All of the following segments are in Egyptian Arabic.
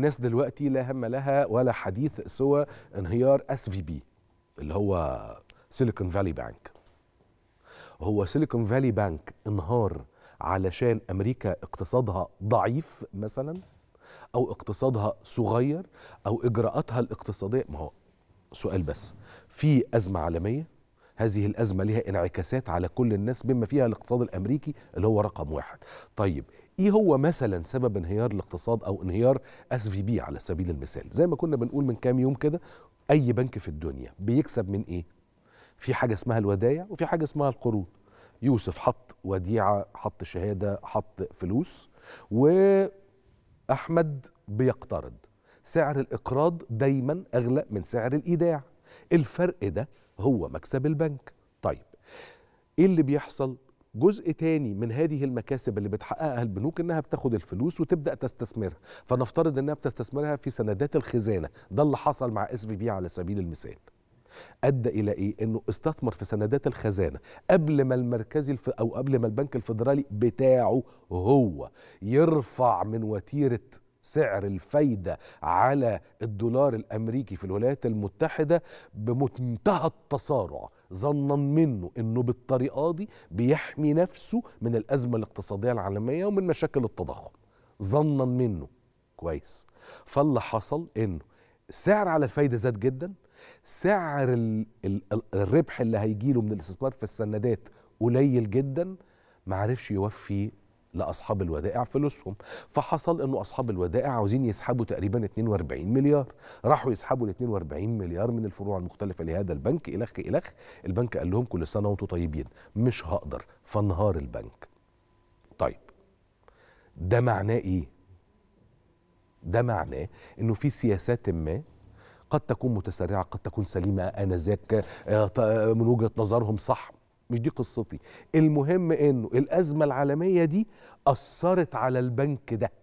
الناس دلوقتي لا هم لها ولا حديث سوى انهيار اس في بي اللي هو سيليكون فالي بانك هو سيليكون فالي بانك انهار علشان امريكا اقتصادها ضعيف مثلا او اقتصادها صغير او اجراءاتها الاقتصاديه ما هو سؤال بس في ازمه عالميه هذه الازمه لها انعكاسات على كل الناس بما فيها الاقتصاد الامريكي اللي هو رقم واحد طيب ايه هو مثلا سبب انهيار الاقتصاد او انهيار اس في بي على سبيل المثال زي ما كنا بنقول من كام يوم كده اي بنك في الدنيا بيكسب من ايه في حاجه اسمها الودايع وفي حاجه اسمها القروض يوسف حط وديعه حط شهاده حط فلوس واحمد بيقترض سعر الاقراض دايما اغلى من سعر الايداع الفرق ده هو مكسب البنك طيب ايه اللي بيحصل جزء تاني من هذه المكاسب اللي بتحققها البنوك انها بتاخد الفلوس وتبدا تستثمرها فنفترض انها بتستثمرها في سندات الخزانه ده اللي حصل مع اس في بي على سبيل المثال ادى الى ايه انه استثمر في سندات الخزانه قبل ما المركزي الف... او قبل ما البنك الفيدرالي بتاعه هو يرفع من وتيره سعر الفايدة على الدولار الأمريكي في الولايات المتحدة بمنتهى التسارع ظنا منه أنه بالطريقة دي بيحمي نفسه من الأزمة الاقتصادية العالمية ومن مشاكل التضخم ظنا منه كويس فاللي حصل أنه السعر على الفايدة زاد جدا سعر ال ال الربح اللي هيجيله من الاستثمار في السندات قليل جدا معرفش يوفي لاصحاب الودائع فلوسهم فحصل انه اصحاب الودائع عاوزين يسحبوا تقريبا 42 مليار راحوا يسحبوا ال 42 مليار من الفروع المختلفه لهذا البنك الخ الخ البنك قال لهم كل سنه وانتم طيبين مش هقدر فانهار البنك طيب ده معناه ايه ده معناه انه في سياسات ما قد تكون متسرعه قد تكون سليمه انذاك من وجهه نظرهم صح مش دي قصتي المهم انه الازمه العالميه دي اثرت على البنك ده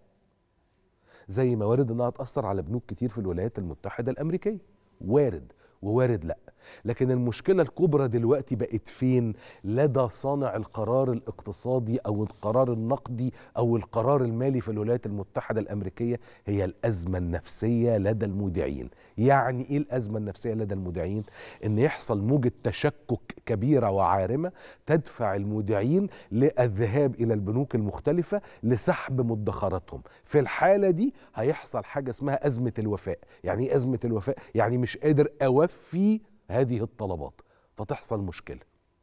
زي ما وارد انها تاثر على بنوك كتير في الولايات المتحده الامريكيه وارد ووارد لا لكن المشكلة الكبرى دلوقتي بقت فين لدى صانع القرار الاقتصادي أو القرار النقدي أو القرار المالي في الولايات المتحدة الأمريكية هي الأزمة النفسية لدى المودعين يعني إيه الأزمة النفسية لدى المودعين إن يحصل موجة تشكك كبيرة وعارمة تدفع المودعين للذهاب إلى البنوك المختلفة لسحب مدخراتهم في الحالة دي هيحصل حاجة اسمها أزمة الوفاء يعني إيه أزمة الوفاء يعني مش قادر أوفي هذه الطلبات فتحصل مشكله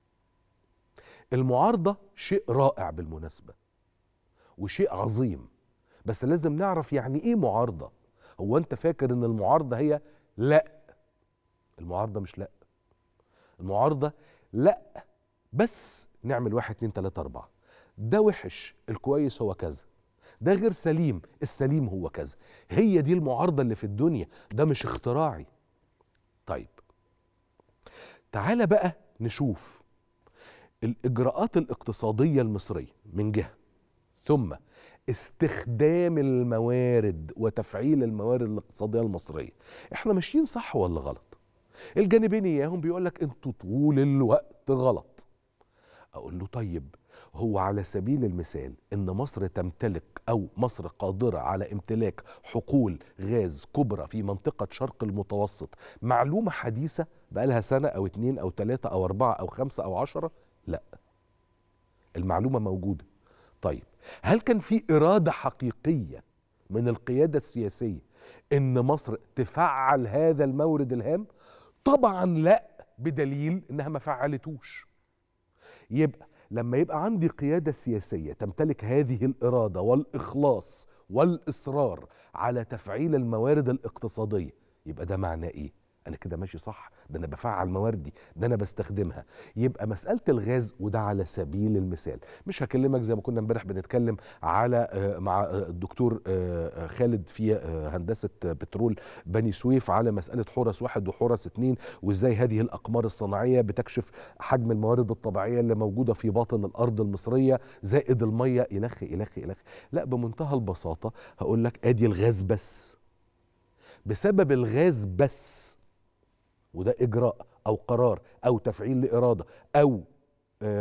المعارضه شيء رائع بالمناسبه وشيء عظيم بس لازم نعرف يعني ايه معارضه هو انت فاكر ان المعارضه هي لا المعارضه مش لا المعارضه لا بس نعمل واحد اتنين تلاته اربعه ده وحش الكويس هو كذا ده غير سليم السليم هو كذا هي دي المعارضه اللي في الدنيا ده مش اختراعي طيب تعال بقى نشوف الاجراءات الاقتصاديه المصريه من جهه ثم استخدام الموارد وتفعيل الموارد الاقتصاديه المصريه احنا ماشيين صح ولا غلط الجانبين اياهم بيقول لك انتوا طول الوقت غلط اقول له طيب هو على سبيل المثال ان مصر تمتلك او مصر قادره على امتلاك حقول غاز كبرى في منطقه شرق المتوسط معلومه حديثه بقالها سنه او اتنين او تلاته او اربعه او خمسه او عشره لا المعلومه موجوده طيب هل كان في اراده حقيقيه من القياده السياسيه ان مصر تفعل هذا المورد الهام طبعا لا بدليل انها ما فعلتوش يبقى لما يبقى عندي قيادة سياسية تمتلك هذه الإرادة والإخلاص والإصرار على تفعيل الموارد الاقتصادية يبقى ده معناه إيه؟ أنا كده ماشي صح ده أنا بفعل مواردي ده أنا بستخدمها يبقى مسألة الغاز وده على سبيل المثال مش هكلمك زي ما كنا امبارح بنتكلم على مع الدكتور خالد في هندسة بترول بني سويف على مسألة حورس واحد وحورس اتنين وازاي هذه الأقمار الصناعية بتكشف حجم الموارد الطبيعية اللي موجودة في باطن الأرض المصرية زائد المية إلخ إلخ إلخ لا بمنتهى البساطة هقول لك أدي الغاز بس بسبب الغاز بس وده اجراء او قرار او تفعيل لاراده او آه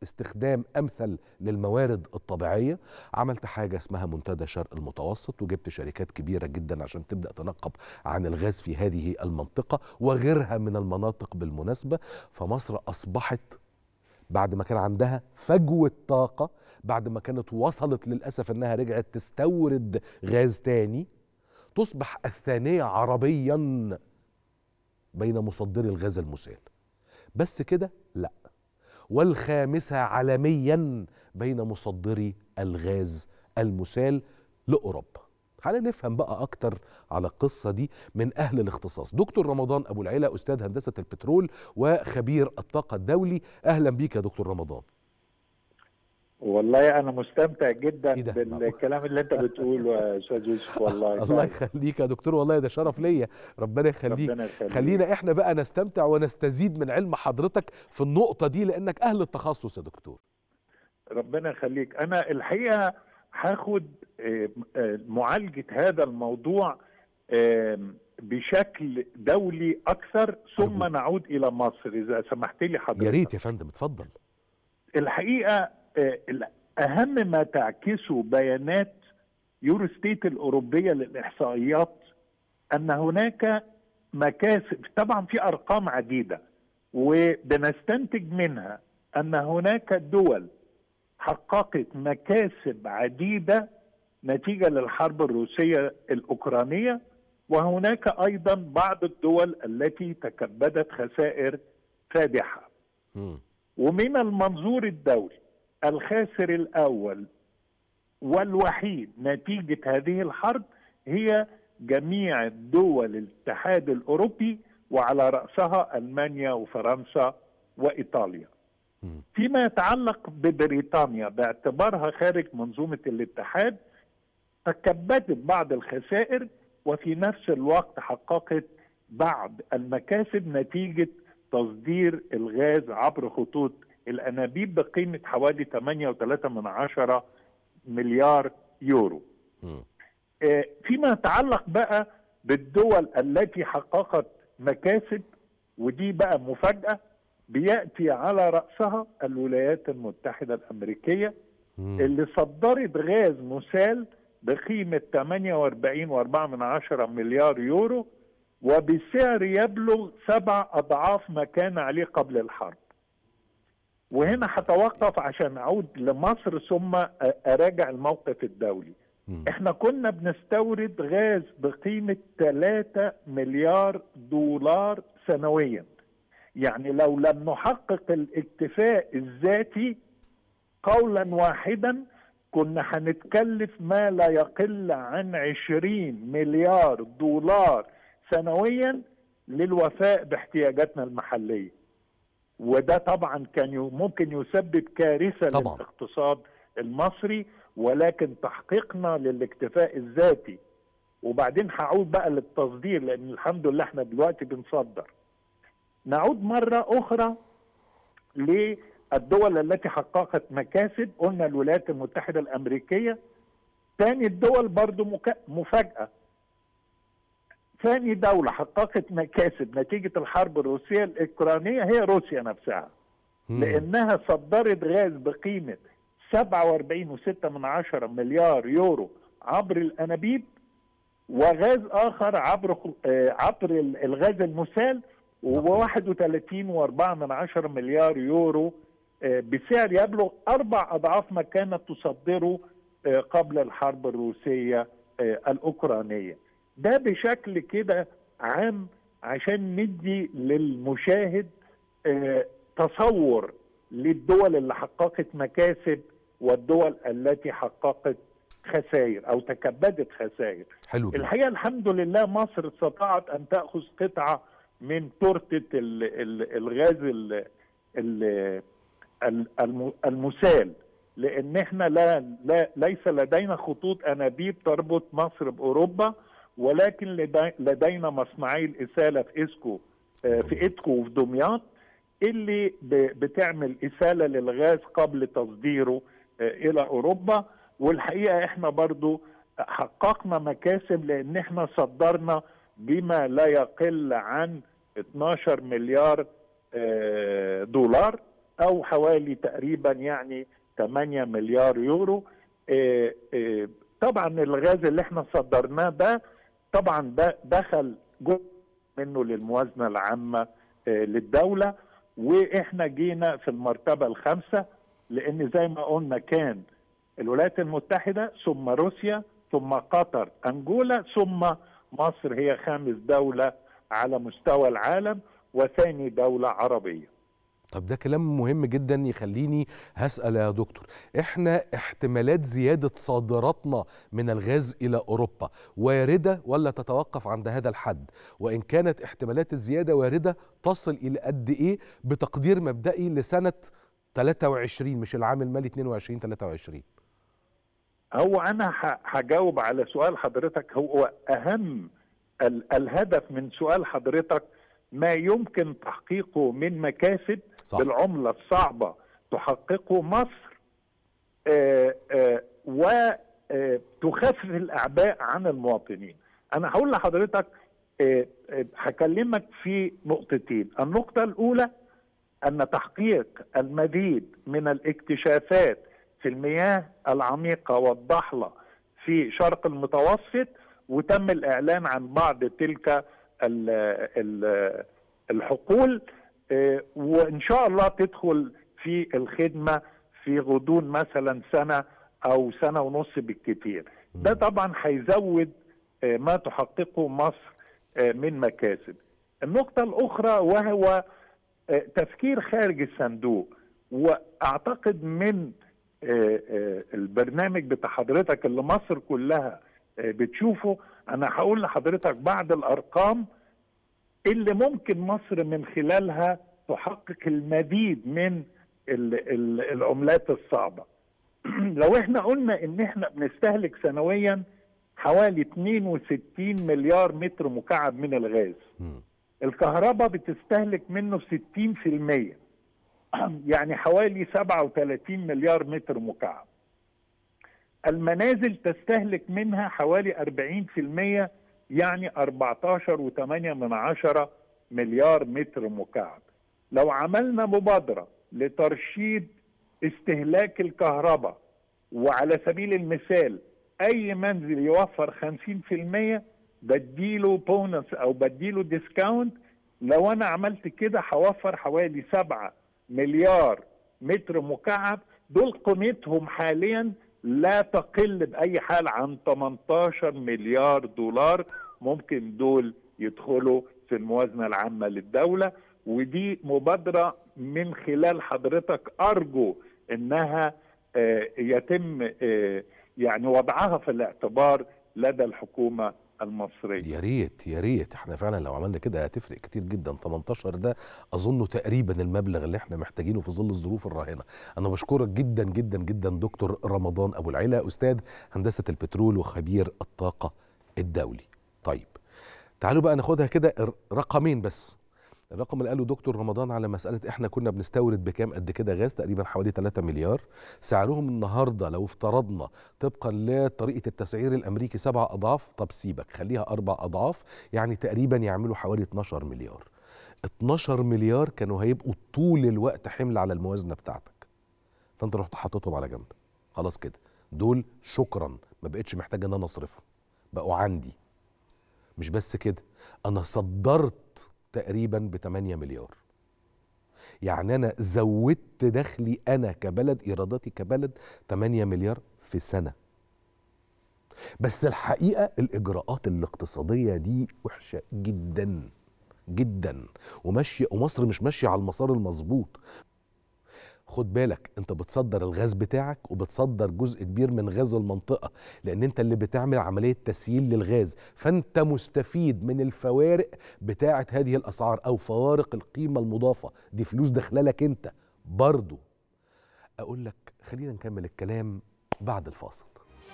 استخدام امثل للموارد الطبيعيه عملت حاجه اسمها منتدى شرق المتوسط وجبت شركات كبيره جدا عشان تبدا تنقب عن الغاز في هذه المنطقه وغيرها من المناطق بالمناسبه فمصر اصبحت بعد ما كان عندها فجوه طاقه بعد ما كانت وصلت للاسف انها رجعت تستورد غاز تاني تصبح الثانيه عربيا بين مصدري الغاز المسال بس كده لا والخامسة عالميا بين مصدري الغاز المسال لأوروبا تعالى نفهم بقى أكتر على القصة دي من أهل الاختصاص دكتور رمضان أبو العلا أستاذ هندسة البترول وخبير الطاقة الدولي أهلا بيك يا دكتور رمضان والله انا مستمتع جدا بالكلام اللي انت بتقوله يا استاذ يوسف والله الله يخليك يا دكتور والله ده شرف ليا ربنا يخليك ربنا يخليك. خلينا احنا بقى نستمتع ونستزيد من علم حضرتك في النقطه دي لانك اهل التخصص يا دكتور ربنا يخليك انا الحقيقه هاخد معالجه هذا الموضوع بشكل دولي اكثر ثم أرجو. نعود الى مصر اذا سمحت لي حضرتك يا ريت يا فندم اتفضل الحقيقه اهم ما تعكسه بيانات يوروستيت الاوروبيه للاحصائيات ان هناك مكاسب طبعا في ارقام عديده وبنستنتج منها ان هناك دول حققت مكاسب عديده نتيجه للحرب الروسيه الاوكرانيه وهناك ايضا بعض الدول التي تكبدت خسائر فادحه ومن المنظور الدولي الخاسر الاول والوحيد نتيجه هذه الحرب هي جميع دول الاتحاد الاوروبي وعلى راسها المانيا وفرنسا وايطاليا. فيما يتعلق ببريطانيا باعتبارها خارج منظومه الاتحاد تكبدت بعض الخسائر وفي نفس الوقت حققت بعض المكاسب نتيجه تصدير الغاز عبر خطوط الانابيب بقيمه حوالي 8.3 من عشرة مليار يورو آه فيما يتعلق بقى بالدول التي حققت مكاسب ودي بقى مفاجاه بياتي على راسها الولايات المتحده الامريكيه اللي صدرت غاز مسال بقيمه 48.4 من عشرة مليار يورو وبسعر يبلغ سبع اضعاف ما كان عليه قبل الحرب وهنا هتوقف عشان اعود لمصر ثم اراجع الموقف الدولي م. احنا كنا بنستورد غاز بقيمة 3 مليار دولار سنويا يعني لو لم نحقق الاكتفاء الذاتي قولا واحدا كنا هنتكلف ما لا يقل عن 20 مليار دولار سنويا للوفاء باحتياجاتنا المحليه وده طبعا كان ممكن يسبب كارثه طبعا. للاقتصاد المصري ولكن تحقيقنا للاكتفاء الذاتي وبعدين هعود بقى للتصدير لان الحمد لله احنا دلوقتي بنصدر نعود مره اخرى للدول التي حققت مكاسب قلنا الولايات المتحده الامريكيه ثاني الدول برضو مفاجاه ثاني دولة حققت مكاسب نتيجة الحرب الروسية الأوكرانية هي روسيا نفسها لأنها صدرت غاز بقيمة 47.6 من عشرة مليار يورو عبر الأنابيب وغاز آخر عبر عبر الغاز المسال و31.4 من عشرة مليار يورو بسعر يبلغ أربع أضعاف ما كانت تصدره قبل الحرب الروسية الأوكرانية ده بشكل كده عام عشان ندي للمشاهد اه تصور للدول اللي حققت مكاسب والدول التي حققت خسائر او تكبدت خسائر حلو الحقيقه الحمد لله مصر استطاعت ان تاخذ قطعه من تورته الغاز ال ال المسال لان احنا لا, لا ليس لدينا خطوط انابيب تربط مصر باوروبا ولكن لدينا مصنعي الإسالة في إسكو في إتكو وفي دمياط اللي بتعمل إسالة للغاز قبل تصديره إلى أوروبا والحقيقة إحنا برضو حققنا مكاسب لأن إحنا صدرنا بما لا يقل عن 12 مليار دولار او حوالي تقريبا يعني 8 مليار يورو آه، آه، طبعا الغاز اللي احنا صدرناه ده طبعا ده دخل جزء منه للموازنه العامه آه، للدوله واحنا جينا في المرتبه الخامسه لان زي ما قلنا كان الولايات المتحده ثم روسيا ثم قطر انجولا ثم مصر هي خامس دوله على مستوى العالم وثاني دوله عربيه طب ده كلام مهم جدا يخليني هسأل يا دكتور احنا احتمالات زيادة صادراتنا من الغاز إلى أوروبا واردة ولا تتوقف عند هذا الحد وإن كانت احتمالات الزيادة واردة تصل إلى قد إيه بتقدير مبدئي لسنة 23 مش العام المالي 22 23 هو انا ه- هجاوب على سؤال حضرتك هو اهم ال- الهدف من سؤال حضرتك ما يمكن تحقيقه من مكاسب صح. بالعمله الصعبه تحققه مصر آه، آه، وتخفف الاعباء عن المواطنين انا هقول لحضرتك آه، آه، هكلمك في نقطتين النقطه الاولى ان تحقيق المزيد من الاكتشافات في المياه العميقه والضحله في شرق المتوسط وتم الاعلان عن بعض تلك ال ال الحقول آه، وان شاء الله تدخل في الخدمه في غضون مثلا سنه او سنه ونص بالكثير ده طبعا هيزود آه، ما تحققه مصر آه، من مكاسب النقطه الاخرى وهو آه، تفكير خارج الصندوق واعتقد من آه، آه، البرنامج بتاع حضرتك اللي مصر كلها آه، بتشوفه انا هقول لحضرتك بعض الارقام اللي ممكن مصر من خلالها تحقق المزيد من ال- ال- العملات الصعبه لو احنا قلنا ان احنا بنستهلك سنويا حوالي 62 مليار متر مكعب من الغاز مم. الكهرباء بتستهلك منه 60% يعني حوالي 37 مليار متر مكعب المنازل تستهلك منها حوالي 40% يعني 14.8 من عشرة مليار متر مكعب لو عملنا مبادرة لترشيد استهلاك الكهرباء وعلى سبيل المثال اي منزل يوفر 50% بديله بونس او بديله ديسكاونت لو انا عملت كده هوفر حوالي 7 مليار متر مكعب دول قيمتهم حاليا لا تقل باي حال عن 18 مليار دولار ممكن دول يدخلوا في الموازنه العامه للدوله ودي مبادره من خلال حضرتك ارجو انها آه، يتم آه، يعني وضعها في الاعتبار لدى الحكومه المصريه يا ريت يا ريت احنا فعلا لو عملنا كده هتفرق كتير جدا 18 ده اظنه تقريبا المبلغ اللي احنا محتاجينه في ظل الظروف الراهنه انا بشكرك جدا جدا جدا دكتور رمضان ابو العلا استاذ هندسه البترول وخبير الطاقه الدولي طيب تعالوا بقى ناخدها كده ر- رقمين بس الرقم اللي قاله دكتور رمضان على مسألة احنا كنا بنستورد بكام قد كده غاز تقريبا حوالي 3 مليار سعرهم النهاردة لو افترضنا طبقا لطريقة التسعير الأمريكي سبع أضعاف طب سيبك خليها أربع أضعاف يعني تقريبا يعملوا حوالي 12 مليار 12 مليار كانوا هيبقوا طول الوقت حمل على الموازنة بتاعتك فانت رحت حاططهم على جنب خلاص كده دول شكرا ما بقتش محتاج ان انا اصرفهم بقوا عندي مش بس كده انا صدرت تقريبا ب 8 مليار يعني انا زودت دخلي انا كبلد ايراداتي كبلد 8 مليار في سنه بس الحقيقه الاجراءات الاقتصاديه دي وحشه جدا جدا وماشيه ومصر مش ماشيه على المسار المظبوط خد بالك انت بتصدر الغاز بتاعك وبتصدر جزء كبير من غاز المنطقه لان انت اللي بتعمل عمليه تسييل للغاز فانت مستفيد من الفوارق بتاعه هذه الاسعار او فوارق القيمه المضافه دي فلوس داخله لك انت برضو اقول لك خلينا نكمل الكلام بعد الفاصل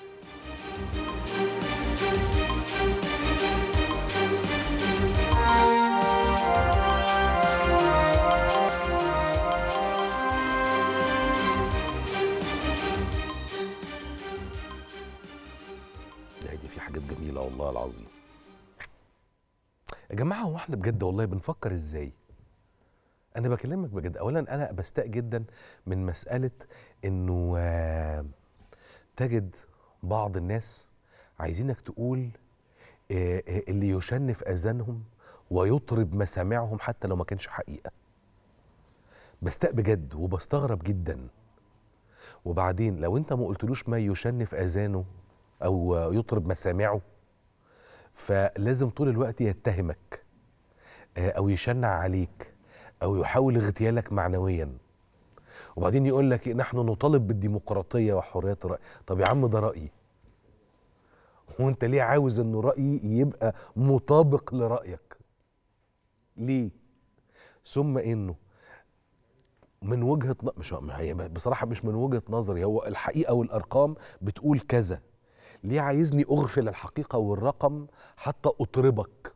لا دي في حاجات جميله والله العظيم يا جماعه هو احنا بجد والله بنفكر ازاي انا بكلمك بجد اولا انا بستاء جدا من مساله انه آه، تجد بعض الناس عايزينك تقول آه، آه، اللي يشن في اذانهم ويطرب مسامعهم حتى لو ما كانش حقيقه بستاء بجد وبستغرب جدا وبعدين لو انت ما قلتلوش ما يشن في اذانه او آه، يطرب مسامعه فلازم طول الوقت يتهمك آه، او يشنع عليك او يحاول اغتيالك معنويا وبعدين يقول لك نحن نطالب بالديمقراطيه وحريه الراي طب يا عم ده رايي وانت ليه عاوز انه رايي يبقى مطابق لرايك ليه ثم انه من وجهه ن... مش ما هي بصراحه مش من وجهه نظري هو الحقيقه والارقام بتقول كذا ليه عايزني اغفل الحقيقه والرقم حتى اطربك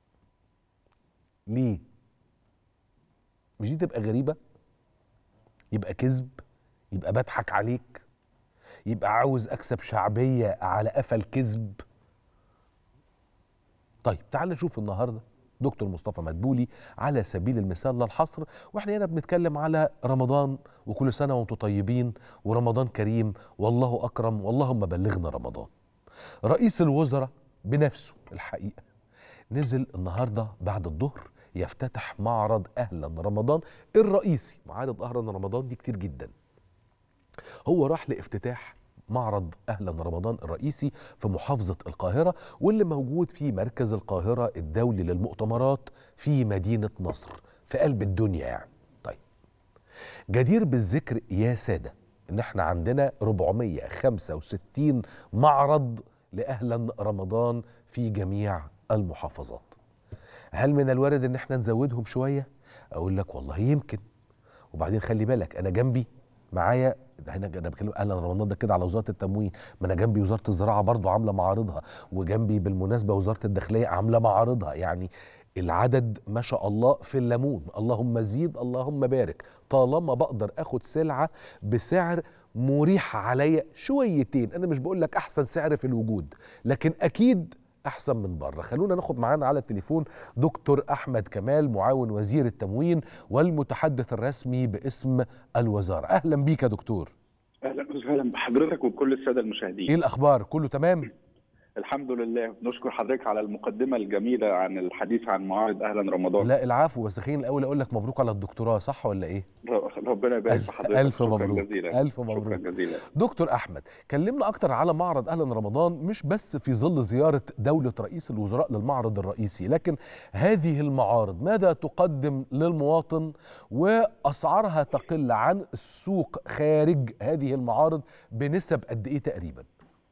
ليه مش دي تبقى غريبه يبقى كذب يبقى بضحك عليك يبقى عاوز اكسب شعبيه على قفا الكذب طيب تعال نشوف النهارده دكتور مصطفى مدبولي على سبيل المثال لا الحصر واحنا هنا بنتكلم على رمضان وكل سنه وانتم طيبين ورمضان كريم والله اكرم واللهم بلغنا رمضان رئيس الوزراء بنفسه الحقيقه نزل النهارده بعد الظهر يفتتح معرض اهلا رمضان الرئيسي معارض اهلا رمضان دي كتير جدا هو راح لافتتاح معرض اهلا رمضان الرئيسي في محافظه القاهره واللي موجود في مركز القاهره الدولي للمؤتمرات في مدينه نصر في قلب الدنيا يعني طيب جدير بالذكر يا ساده ان احنا عندنا 465 معرض لاهلا رمضان في جميع المحافظات هل من الوارد ان احنا نزودهم شويه اقول لك والله يمكن وبعدين خلي بالك انا جنبي معايا ده هنا انا بتكلم اهلا رمضان ده كده على وزاره التموين ما انا جنبي وزاره الزراعه برضو عامله معارضها وجنبي بالمناسبه وزاره الداخليه عامله معارضها يعني العدد ما شاء الله في الليمون اللهم زيد اللهم بارك طالما بقدر اخد سلعه بسعر مريح عليا شويتين انا مش بقول لك احسن سعر في الوجود لكن اكيد احسن من بره خلونا ناخد معانا على التليفون دكتور احمد كمال معاون وزير التموين والمتحدث الرسمي باسم الوزاره اهلا بيك يا دكتور اهلا وسهلا بحضرتك وكل الساده المشاهدين ايه الاخبار كله تمام الحمد لله نشكر حضرتك على المقدمه الجميله عن الحديث عن معارض اهلا رمضان لا العفو بس خليني الاول اقول لك مبروك على الدكتوراه صح ولا ايه ربنا يبارك في حضرتك الف شكراً مبروك جزيلا. الف مبروك شكرا جزيلا دكتور احمد كلمنا اكتر على معرض اهلا رمضان مش بس في ظل زياره دوله رئيس الوزراء للمعرض الرئيسي لكن هذه المعارض ماذا تقدم للمواطن واسعارها تقل عن السوق خارج هذه المعارض بنسب قد ايه تقريبا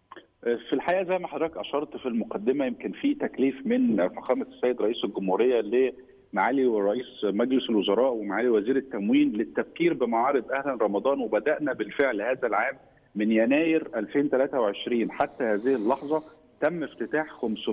في الحقيقه زي ما حضرتك اشرت في المقدمه يمكن في تكليف من فخامه السيد رئيس الجمهوريه لمعالي ورئيس مجلس الوزراء ومعالي وزير التموين للتفكير بمعارض اهلا رمضان وبدانا بالفعل هذا العام من يناير 2023 حتى هذه اللحظه تم افتتاح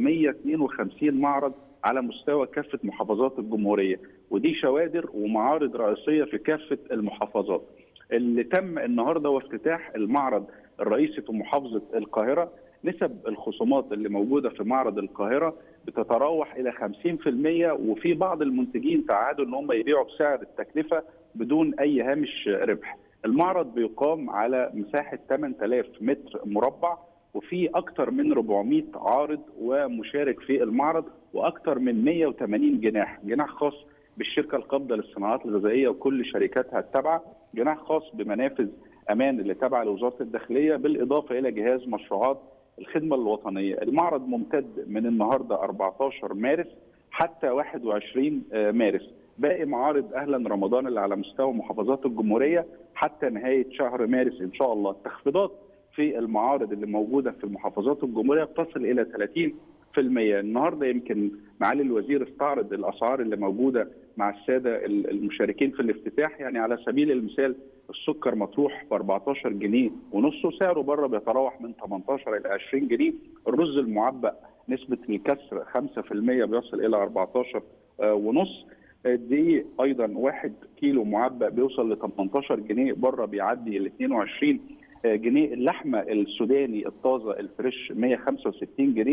552 معرض على مستوى كافه محافظات الجمهوريه ودي شوادر ومعارض رئيسيه في كافه المحافظات. اللي تم النهارده هو افتتاح المعرض الرئيسي في محافظه القاهره نسب الخصومات اللي موجوده في معرض القاهره بتتراوح الى 50% وفي بعض المنتجين تعهدوا ان هم يبيعوا بسعر التكلفه بدون اي هامش ربح. المعرض بيقام على مساحه 8000 متر مربع وفي اكثر من 400 عارض ومشارك في المعرض واكثر من 180 جناح، جناح خاص بالشركه القابضه للصناعات الغذائيه وكل شركاتها التابعه، جناح خاص بمنافذ امان اللي تابعه لوزاره الداخليه بالاضافه الى جهاز مشروعات الخدمه الوطنيه، المعرض ممتد من النهارده 14 مارس حتى 21 مارس، باقي معارض اهلا رمضان اللي على مستوى محافظات الجمهوريه حتى نهايه شهر مارس ان شاء الله، التخفيضات في المعارض اللي موجوده في المحافظات الجمهوريه بتصل الى 30% النهارده يمكن معالي الوزير استعرض الاسعار اللي موجوده مع الساده المشاركين في الافتتاح يعني على سبيل المثال السكر مطروح ب 14 جنيه ونص وسعره بره بيتراوح من 18 الى 20 جنيه الرز المعبأ نسبه الكسر 5% بيصل الى 14 ونص الدقيق ايضا 1 كيلو معبأ بيوصل ل 18 جنيه بره بيعدي ال 22 جنيه اللحمه السوداني الطازه الفريش 165 جنيه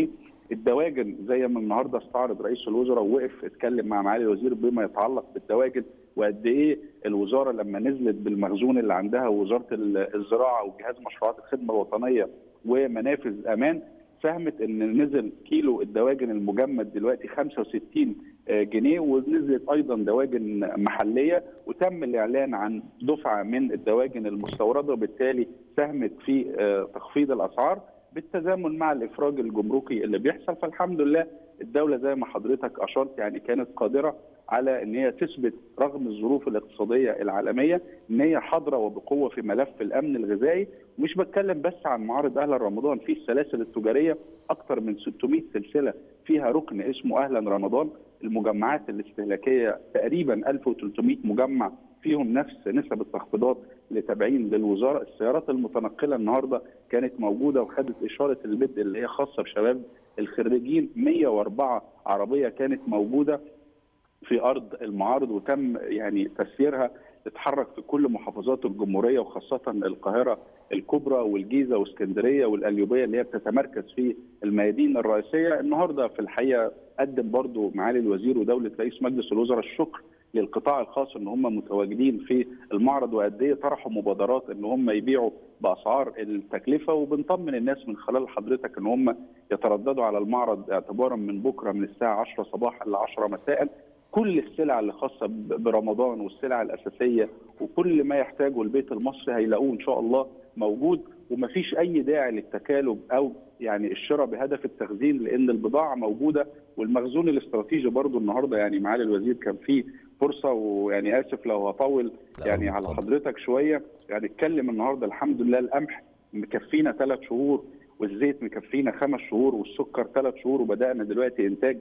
الدواجن زي ما النهارده استعرض رئيس الوزراء ووقف اتكلم مع معالي الوزير بما يتعلق بالدواجن وقد ايه الوزاره لما نزلت بالمخزون اللي عندها وزاره الزراعه وجهاز مشروعات الخدمه الوطنيه ومنافذ امان ساهمت ان نزل كيلو الدواجن المجمد دلوقتي 65 جنيه ونزلت ايضا دواجن محليه وتم الاعلان عن دفعه من الدواجن المستورده وبالتالي ساهمت في تخفيض الاسعار بالتزامن مع الافراج الجمركي اللي بيحصل فالحمد لله الدوله زي ما حضرتك اشرت يعني كانت قادره على ان هي تثبت رغم الظروف الاقتصاديه العالميه ان هي حاضره وبقوه في ملف الامن الغذائي مش بتكلم بس عن معارض اهلا رمضان في السلاسل التجاريه اكثر من 600 سلسله فيها ركن اسمه اهلا رمضان المجمعات الاستهلاكيه تقريبا 1300 مجمع فيهم نفس نسب التخفيضات اللي تابعين للوزاره، السيارات المتنقله النهارده كانت موجوده وخدت اشاره البدء اللي هي خاصه بشباب الخريجين 104 عربيه كانت موجوده في ارض المعارض وتم يعني تسييرها تتحرك في كل محافظات الجمهوريه وخاصه القاهره الكبرى والجيزه واسكندريه والقليوبيه اللي هي بتتمركز في الميادين الرئيسيه النهارده في الحقيقه قدم برضو معالي الوزير ودوله رئيس مجلس الوزراء الشكر للقطاع الخاص ان هم متواجدين في المعرض وقد ايه طرحوا مبادرات ان هم يبيعوا باسعار التكلفه وبنطمن الناس من خلال حضرتك ان هم يترددوا على المعرض اعتبارا من بكره من الساعه 10 صباحا ل 10 مساء كل السلع اللي خاصه برمضان والسلع الاساسيه وكل ما يحتاجه البيت المصري هيلاقوه ان شاء الله موجود ومفيش اي داعي للتكالب او يعني الشراء بهدف التخزين لان البضاعه موجوده والمخزون الاستراتيجي برضو النهارده يعني معالي الوزير كان فيه فرصه ويعني اسف لو هطول يعني على حضرتك شويه يعني اتكلم النهارده الحمد لله القمح مكفينا ثلاث شهور والزيت مكفينا خمس شهور والسكر ثلاث شهور وبدانا دلوقتي انتاج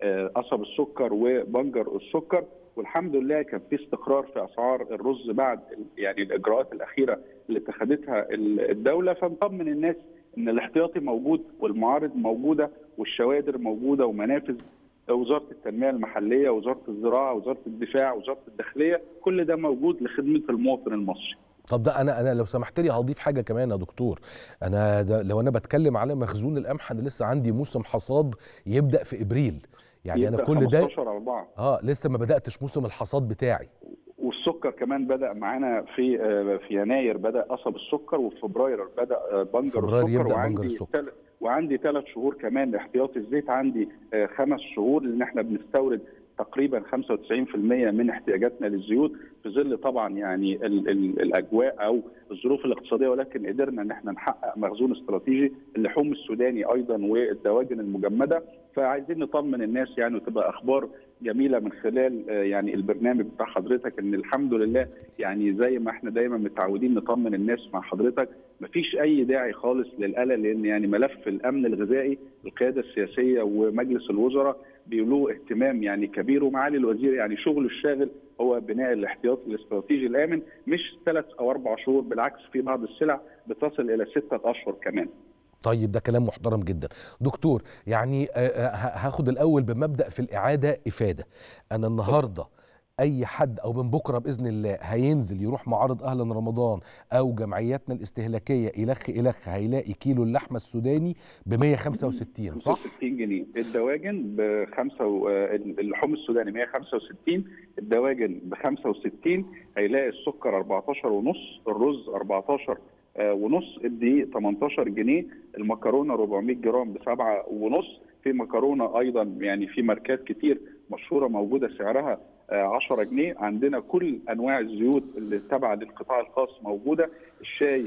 قصب السكر وبنجر السكر والحمد لله كان في استقرار في اسعار الرز بعد يعني الاجراءات الاخيره اللي اتخذتها الدوله فنطمن الناس ان الاحتياطي موجود والمعارض موجوده والشوادر موجوده ومنافذ وزاره التنميه المحليه وزاره الزراعه وزاره الدفاع وزاره الداخليه كل ده موجود لخدمه المواطن المصري طب ده انا انا لو سمحت لي هضيف حاجه كمان يا دكتور انا ده لو انا بتكلم على مخزون القمح انا لسه عندي موسم حصاد يبدا في ابريل يعني انا كل ده اه لسه ما بداتش موسم الحصاد بتاعي والسكر كمان بدا معانا في في يناير بدا قصب السكر وفي فبراير بدا بنجر فبراير السكر يبدأ وعندي بنجر السكر. تل... وعندي ثلاث شهور كمان احتياطي الزيت عندي خمس شهور لان احنا بنستورد تقريبا 95% من احتياجاتنا للزيوت في ظل طبعا يعني ال ال الاجواء او الظروف الاقتصاديه ولكن قدرنا ان احنا نحقق مخزون استراتيجي اللحوم السوداني ايضا والدواجن المجمده فعايزين نطمن الناس يعني وتبقى اخبار جميله من خلال يعني البرنامج بتاع حضرتك ان الحمد لله يعني زي ما احنا دايما متعودين نطمن الناس مع حضرتك مفيش اي داعي خالص للقلق لان يعني ملف الامن الغذائي القياده السياسيه ومجلس الوزراء بيولوه اهتمام يعني كبير ومعالي الوزير يعني شغله الشاغل هو بناء الاحتياطي الاستراتيجي الامن مش ثلاث او اربع شهور بالعكس في بعض السلع بتصل الى سته اشهر كمان. طيب ده كلام محترم جدا دكتور يعني هاخد الاول بمبدا في الاعاده افاده انا النهارده اي حد او من بكره باذن الله هينزل يروح معارض اهلا رمضان او جمعياتنا الاستهلاكيه الخ الخ هيلاقي كيلو اللحمه السوداني ب 165 صح 65 جنيه الدواجن ب 5 و... اللحوم السوداني 165 الدواجن ب 65 هيلاقي السكر 14 ونص الرز 14 ونص الدقيق 18 جنيه المكرونه 400 جرام ب 7 ونص في مكرونه ايضا يعني في ماركات كتير مشهوره موجوده سعرها 10 جنيه عندنا كل انواع الزيوت اللي تابعه للقطاع الخاص موجوده الشاي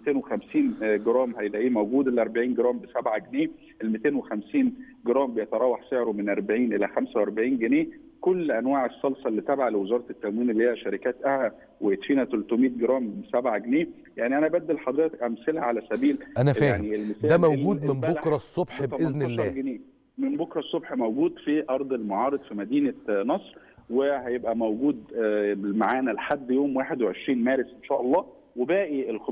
250 جرام هيلاقيه موجود ال 40 جرام ب 7 جنيه ال 250 جرام بيتراوح سعره من 40 الى 45 جنيه كل انواع الصلصه اللي تابعه لوزاره التموين اللي هي شركات اها ويدفينا 300 جرام ب 7 جنيه يعني انا بدي لحضرتك امثله على سبيل انا فاهم يعني ده موجود من بكره الصبح باذن الله جنيه. من بكره الصبح موجود في ارض المعارض في مدينه نصر وهيبقى موجود معانا لحد يوم 21 مارس ان شاء الله وباقي ال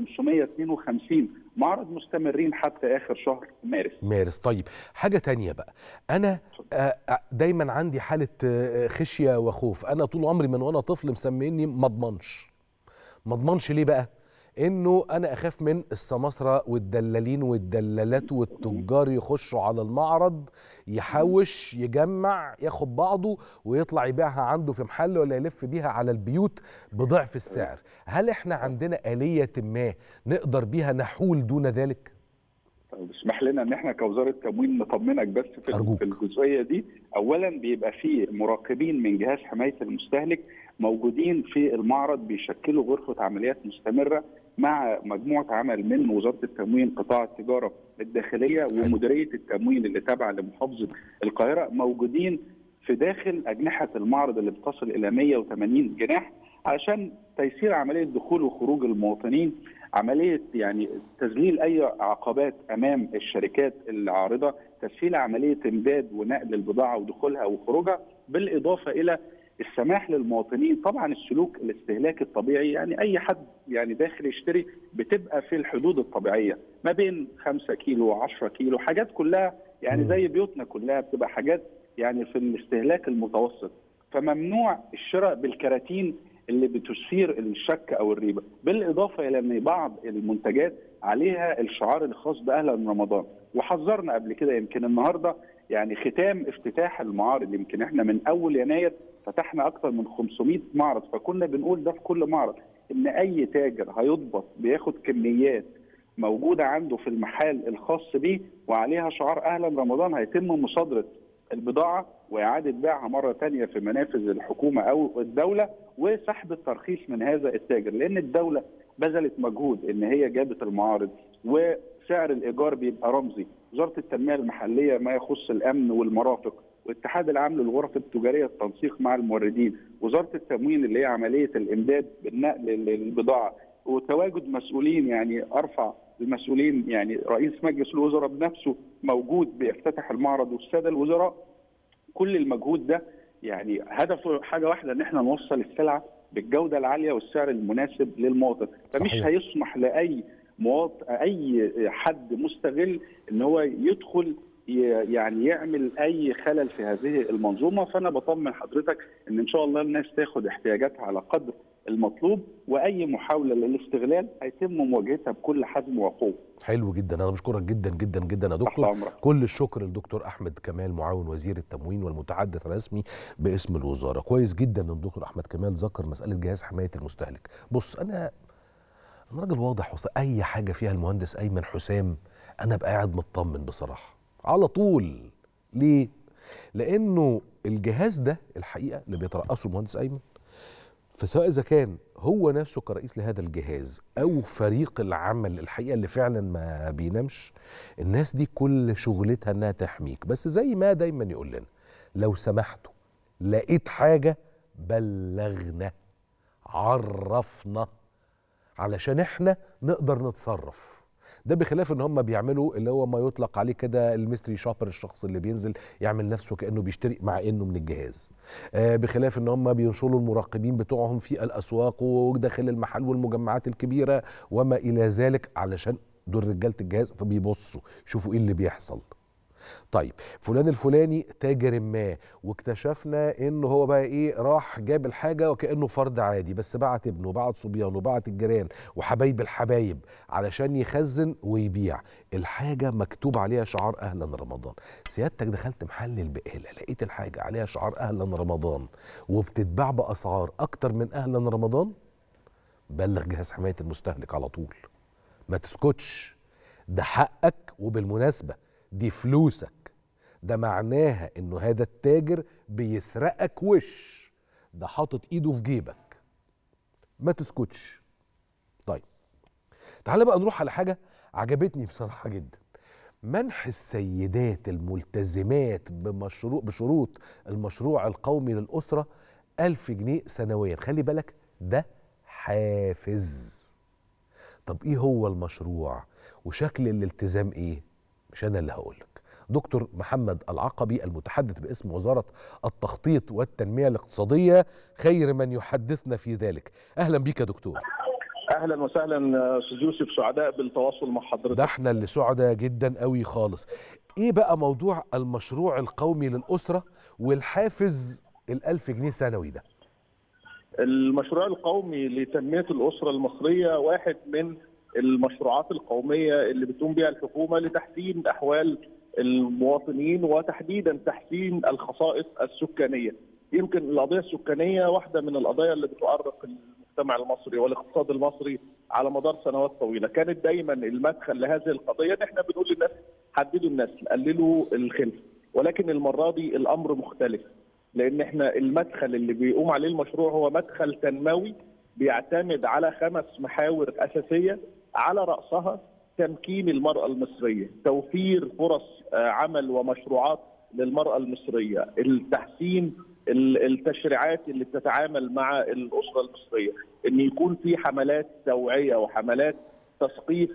552 معرض مستمرين حتى اخر شهر مارس مارس طيب حاجه تانية بقى انا دايما عندي حاله خشيه وخوف انا طول عمري من وانا طفل مسميني ما اضمنش ما اضمنش ليه بقى انه انا اخاف من السماسره والدلالين والدلالات والتجار يخشوا على المعرض يحوش يجمع ياخد بعضه ويطلع يبيعها عنده في محل ولا يلف بيها على البيوت بضعف السعر هل احنا عندنا آلية ما نقدر بيها نحول دون ذلك طيب اسمح لنا ان احنا كوزاره تموين نطمنك بس في أرجوك. في الجزئيه دي اولا بيبقى في مراقبين من جهاز حمايه المستهلك موجودين في المعرض بيشكلوا غرفه عمليات مستمره مع مجموعه عمل من وزاره التموين قطاع التجاره الداخليه ومديريه التموين اللي تابعه لمحافظه القاهره موجودين في داخل اجنحه المعرض اللي بتصل الى 180 جناح عشان تيسير عمليه دخول وخروج المواطنين عمليه يعني تذليل اي عقبات امام الشركات العارضه تسهيل عمليه امداد ونقل البضاعه ودخولها وخروجها بالاضافه الى السماح للمواطنين طبعا السلوك الاستهلاكي الطبيعي يعني اي حد يعني داخل يشتري بتبقى في الحدود الطبيعيه ما بين 5 كيلو و10 كيلو حاجات كلها يعني مم. زي بيوتنا كلها بتبقى حاجات يعني في الاستهلاك المتوسط فممنوع الشراء بالكراتين اللي بتثير الشك او الريبه بالاضافه الى ان بعض المنتجات عليها الشعار الخاص باهلا رمضان وحذرنا قبل كده يمكن النهارده يعني ختام افتتاح المعارض يمكن احنا من اول يناير فتحنا اكثر من 500 معرض فكنا بنقول ده في كل معرض ان اي تاجر هيضبط بياخد كميات موجوده عنده في المحل الخاص بيه وعليها شعار اهلا رمضان هيتم مصادره البضاعه واعاده بيعها مره ثانيه في منافذ الحكومه او الدوله وسحب الترخيص من هذا التاجر لان الدوله بذلت مجهود ان هي جابت المعارض وسعر الايجار بيبقى رمزي وزاره التنميه المحليه ما يخص الامن والمرافق والاتحاد العام للغرف التجاريه التنسيق مع الموردين وزاره التموين اللي هي عمليه الامداد بالنقل للبضاعه وتواجد مسؤولين يعني ارفع المسؤولين يعني رئيس مجلس الوزراء بنفسه موجود بيفتتح المعرض والساده الوزراء كل المجهود ده يعني هدفه حاجه واحده ان احنا نوصل السلعه بالجوده العاليه والسعر المناسب للمواطن فمش صحيح. هيسمح لاي مواطن اي حد مستغل ان هو يدخل ي- يعني يعمل اي خلل في هذه المنظومه فانا بطمن حضرتك ان ان شاء الله الناس تاخد احتياجاتها على قدر المطلوب واي محاوله للاستغلال هيتم مواجهتها بكل حزم وقوه حلو جدا انا بشكرك جدا جدا جدا يا تحت دكتور امرك كل الشكر للدكتور احمد كمال معاون وزير التموين والمتحدث الرسمي باسم الوزاره كويس جدا ان الدكتور احمد كمال ذكر مساله جهاز حمايه المستهلك بص انا انا راجل واضح وص- اي حاجه فيها المهندس ايمن حسام انا ابقى قاعد مطمن بصراحه على طول ليه لانه الجهاز ده الحقيقه اللي بيترأسه المهندس ايمن فسواء اذا كان هو نفسه كرئيس لهذا الجهاز او فريق العمل الحقيقه اللي فعلا ما بينامش الناس دي كل شغلتها انها تحميك بس زي ما دايما يقول لنا لو سمحتوا لقيت حاجه بلغنا عرفنا علشان احنا نقدر نتصرف ده بخلاف ان هم بيعملوا اللي هو ما يطلق عليه كده الميستري شوبر الشخص اللي بينزل يعمل نفسه كانه بيشتري مع انه من الجهاز آه بخلاف ان هم بينشروا المراقبين بتوعهم في الاسواق وداخل المحل والمجمعات الكبيره وما الى ذلك علشان دول رجاله الجهاز فبيبصوا يشوفوا ايه اللي بيحصل طيب فلان الفلاني تاجر ما واكتشفنا انه هو بقى ايه راح جاب الحاجه وكانه فرد عادي بس بعت ابنه وبعت صبيانه وبعت الجيران وحبايب الحبايب علشان يخزن ويبيع الحاجه مكتوب عليها شعار اهلا رمضان سيادتك دخلت محل البقاله لقيت الحاجه عليها شعار اهلا رمضان وبتتباع باسعار اكتر من اهلا رمضان بلغ جهاز حمايه المستهلك على طول ما تسكتش ده حقك وبالمناسبه دي فلوسك ده معناها انه هذا التاجر بيسرقك وش ده حاطط ايده في جيبك ما تسكتش طيب تعال بقى نروح على حاجه عجبتني بصراحه جدا منح السيدات الملتزمات بمشروع بشروط المشروع القومي للأسرة ألف جنيه سنويا خلي بالك ده حافز طب ايه هو المشروع وشكل الالتزام ايه مش انا اللي هقولك دكتور محمد العقبي المتحدث باسم وزارة التخطيط والتنمية الاقتصادية خير من يحدثنا في ذلك أهلا بك يا دكتور اهلا وسهلا استاذ يوسف سعداء بالتواصل مع حضرتك ده احنا اللي سعداء جدا قوي خالص ايه بقى موضوع المشروع القومي للأسرة والحافز الألف جنيه سنوي ده المشروع القومي لتنميه الاسره المصريه واحد من المشروعات القوميه اللي بتقوم بها الحكومه لتحسين احوال المواطنين وتحديدا تحسين الخصائص السكانيه. يمكن القضيه السكانيه واحده من القضايا اللي بتؤرق المجتمع المصري والاقتصاد المصري على مدار سنوات طويله، كانت دايما المدخل لهذه القضيه ان احنا بنقول للناس حددوا النسل، قللوا الخلف، ولكن المره دي الامر مختلف. لان احنا المدخل اللي بيقوم عليه المشروع هو مدخل تنموي بيعتمد على خمس محاور اساسيه على راسها تمكين المراه المصريه، توفير فرص عمل ومشروعات للمراه المصريه، التحسين التشريعات اللي بتتعامل مع الاسره المصريه، ان يكون في حملات توعيه وحملات تثقيف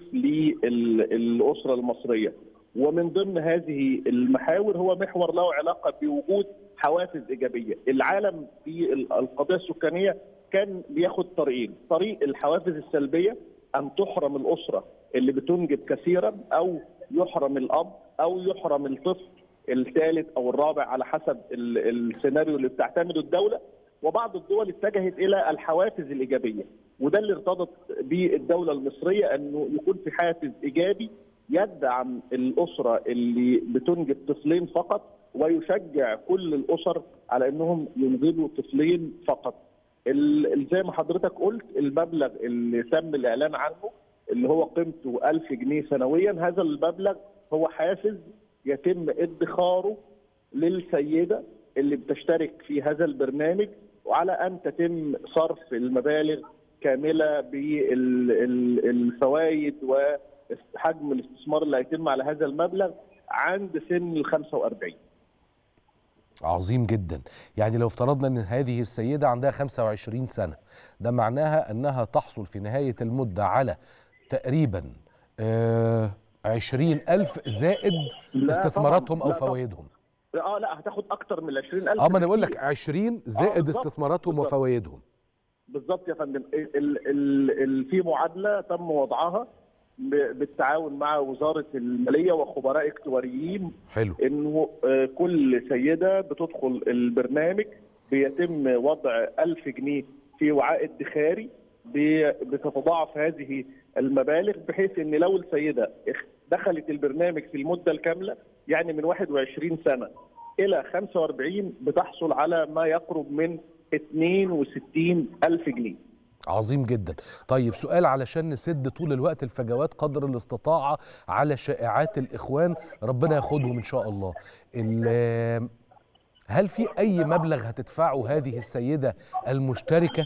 للاسره المصريه، ومن ضمن هذه المحاور هو محور له علاقه بوجود حوافز ايجابيه، العالم في القضيه السكانيه كان بياخد طريقين، طريق الحوافز السلبيه ان تحرم الاسره اللي بتنجب كثيرا او يحرم الاب او يحرم الطفل الثالث او الرابع على حسب السيناريو اللي بتعتمده الدوله وبعض الدول اتجهت الى الحوافز الايجابيه وده اللي ارتضت به الدوله المصريه انه يكون في حافز ايجابي يدعم الاسره اللي بتنجب طفلين فقط ويشجع كل الاسر على انهم ينجبوا طفلين فقط. زي ما حضرتك قلت المبلغ اللي تم الاعلان عنه اللي هو قيمته 1000 جنيه سنويا هذا المبلغ هو حافز يتم ادخاره للسيده اللي بتشترك في هذا البرنامج وعلى ان تتم صرف المبالغ كامله بالفوائد وحجم الاستثمار اللي هيتم على هذا المبلغ عند سن ال 45 عظيم جدا يعني لو افترضنا ان هذه السيدة عندها 25 سنة ده معناها انها تحصل في نهاية المدة على تقريبا آه عشرين ألف زائد استثماراتهم أو فوائدهم اه لا هتاخد اكتر من ال 20000 اه ما انا بقول لك 20 زائد بالظبط. استثماراتهم بالظبط. وفوائدهم بالظبط يا فندم ال ال ال في معادله تم وضعها ب- بالتعاون مع وزاره الماليه وخبراء اكتواريين حلو انه آه، كل سيده بتدخل البرنامج بيتم وضع 1000 جنيه في وعاء ادخاري ب- بتتضاعف هذه المبالغ بحيث ان لو السيده اخ- دخلت البرنامج في المده الكامله يعني من 21 سنه الى 45 بتحصل على ما يقرب من 62 ألف جنيه عظيم جدا طيب سؤال علشان نسد طول الوقت الفجوات قدر الاستطاعة على شائعات الإخوان ربنا ياخدهم إن شاء الله ال- هل في أي مبلغ هتدفعه هذه السيدة المشتركة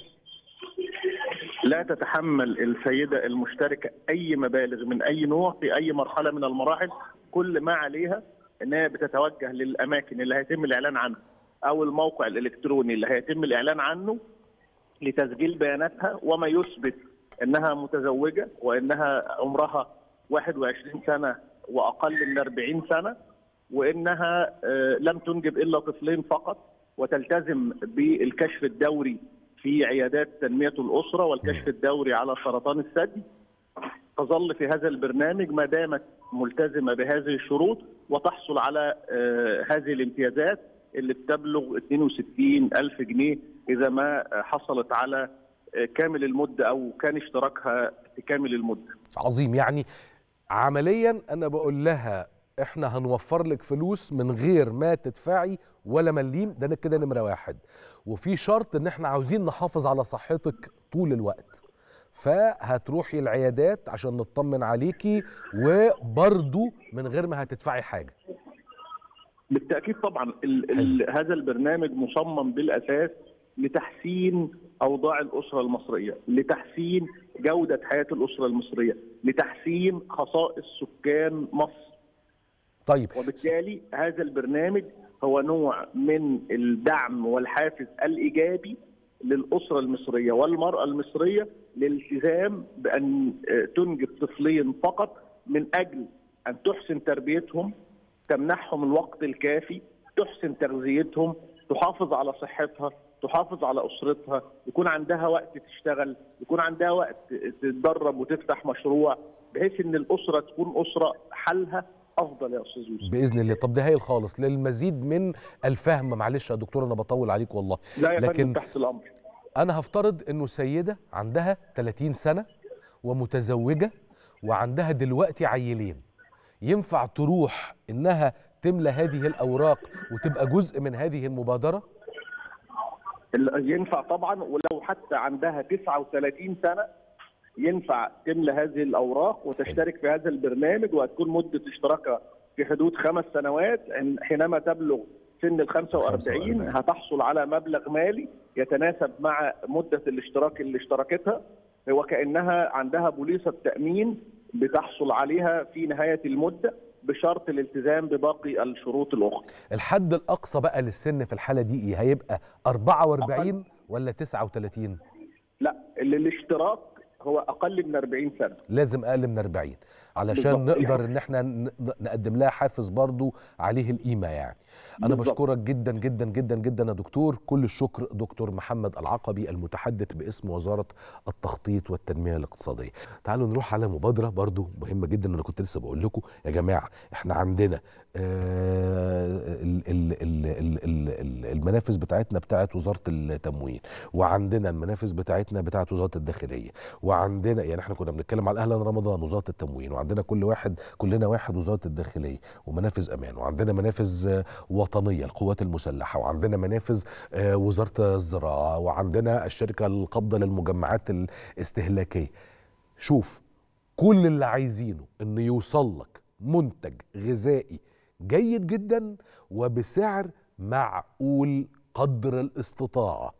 لا تتحمل السيدة المشتركة أي مبالغ من أي نوع في أي مرحلة من المراحل كل ما عليها أنها بتتوجه للأماكن اللي هيتم الإعلان عنها أو الموقع الإلكتروني اللي هيتم الإعلان عنه لتسجيل بياناتها وما يثبت أنها متزوجة وأنها عمرها 21 سنة وأقل من 40 سنة وانها آه، لم تنجب الا طفلين فقط وتلتزم بالكشف الدوري في عيادات تنميه الاسره والكشف الدوري على سرطان الثدي تظل في هذا البرنامج ما دامت ملتزمه بهذه الشروط وتحصل على آه، هذه الامتيازات اللي بتبلغ 62 ألف جنيه إذا ما آه، حصلت على آه، كامل المدة أو كان اشتراكها في كامل المدة عظيم يعني عمليا أنا بقول لها إحنا هنوفر لك فلوس من غير ما تدفعي ولا مليم ده كده نمرة واحد وفي شرط إن إحنا عاوزين نحافظ على صحتك طول الوقت فهتروحي العيادات عشان نطمن عليكي وبرضو من غير ما هتدفعي حاجة بالتاكيد طبعا ال ال هذا البرنامج مصمم بالاساس لتحسين اوضاع الاسره المصريه، لتحسين جوده حياه الاسره المصريه، لتحسين خصائص سكان مصر، طيب وبالتالي هذا البرنامج هو نوع من الدعم والحافز الايجابي للاسره المصريه والمراه المصريه للالتزام بان آه، تنجب طفلين فقط من اجل ان تحسن تربيتهم تمنحهم الوقت الكافي تحسن تغذيتهم تحافظ على صحتها تحافظ على اسرتها يكون عندها وقت تشتغل يكون عندها وقت تتدرب وتفتح مشروع بحيث ان الاسره تكون اسره حالها افضل يا استاذ يوسف باذن الله طب ده هايل خالص للمزيد من الفهم معلش يا دكتور انا بطول عليك والله لا يا لكن فندم تحت الامر انا هفترض انه سيده عندها 30 سنه ومتزوجه وعندها دلوقتي عيلين ينفع تروح انها تملى هذه الاوراق وتبقى جزء من هذه المبادره ال- ينفع طبعا ولو حتى عندها 39 سنه ينفع تملى هذه الاوراق وتشترك في هذا البرنامج وهتكون مده اشتراكها في حدود خمس سنوات عن- حينما تبلغ سن ال 45 45. هتحصل على مبلغ مالي يتناسب مع مده الاشتراك اللي اشتركتها وكانها عندها بوليصه تامين بتحصل عليها في نهايه المده بشرط الالتزام بباقي الشروط الاخرى. الحد الاقصى بقى للسن في الحاله دي ايه هيبقى 44 ولا 39 لا اللي الاشتراك هو اقل من 40 سنه. لازم اقل من 40 علشان بالظبط. نقدر ان احنا ن- نقدم لها حافز برضو عليه القيمه يعني انا بالظبط. بشكرك جدا جدا جدا جدا يا دكتور كل الشكر دكتور محمد العقبي المتحدث باسم وزاره التخطيط والتنميه الاقتصاديه تعالوا نروح على مبادره برضو مهمه جدا انا كنت لسه بقول لكم يا جماعه احنا عندنا آه، ال- ال- ال- ال- ال- ال- المنافذ بتاعتنا بتاعت وزاره التموين وعندنا المنافذ بتاعتنا بتاعت وزاره الداخليه وعندنا يعني احنا كنا بنتكلم على اهلا رمضان وزاره التموين وعندنا كل واحد كلنا واحد وزاره الداخليه ومنافذ امان وعندنا منافذ آه، وطنيه القوات المسلحه وعندنا منافذ آه، وزاره الزراعه وعندنا الشركه القابضه للمجمعات الاستهلاكيه شوف كل اللي عايزينه ان يوصل لك منتج غذائي جيد جدا وبسعر معقول قدر الاستطاعه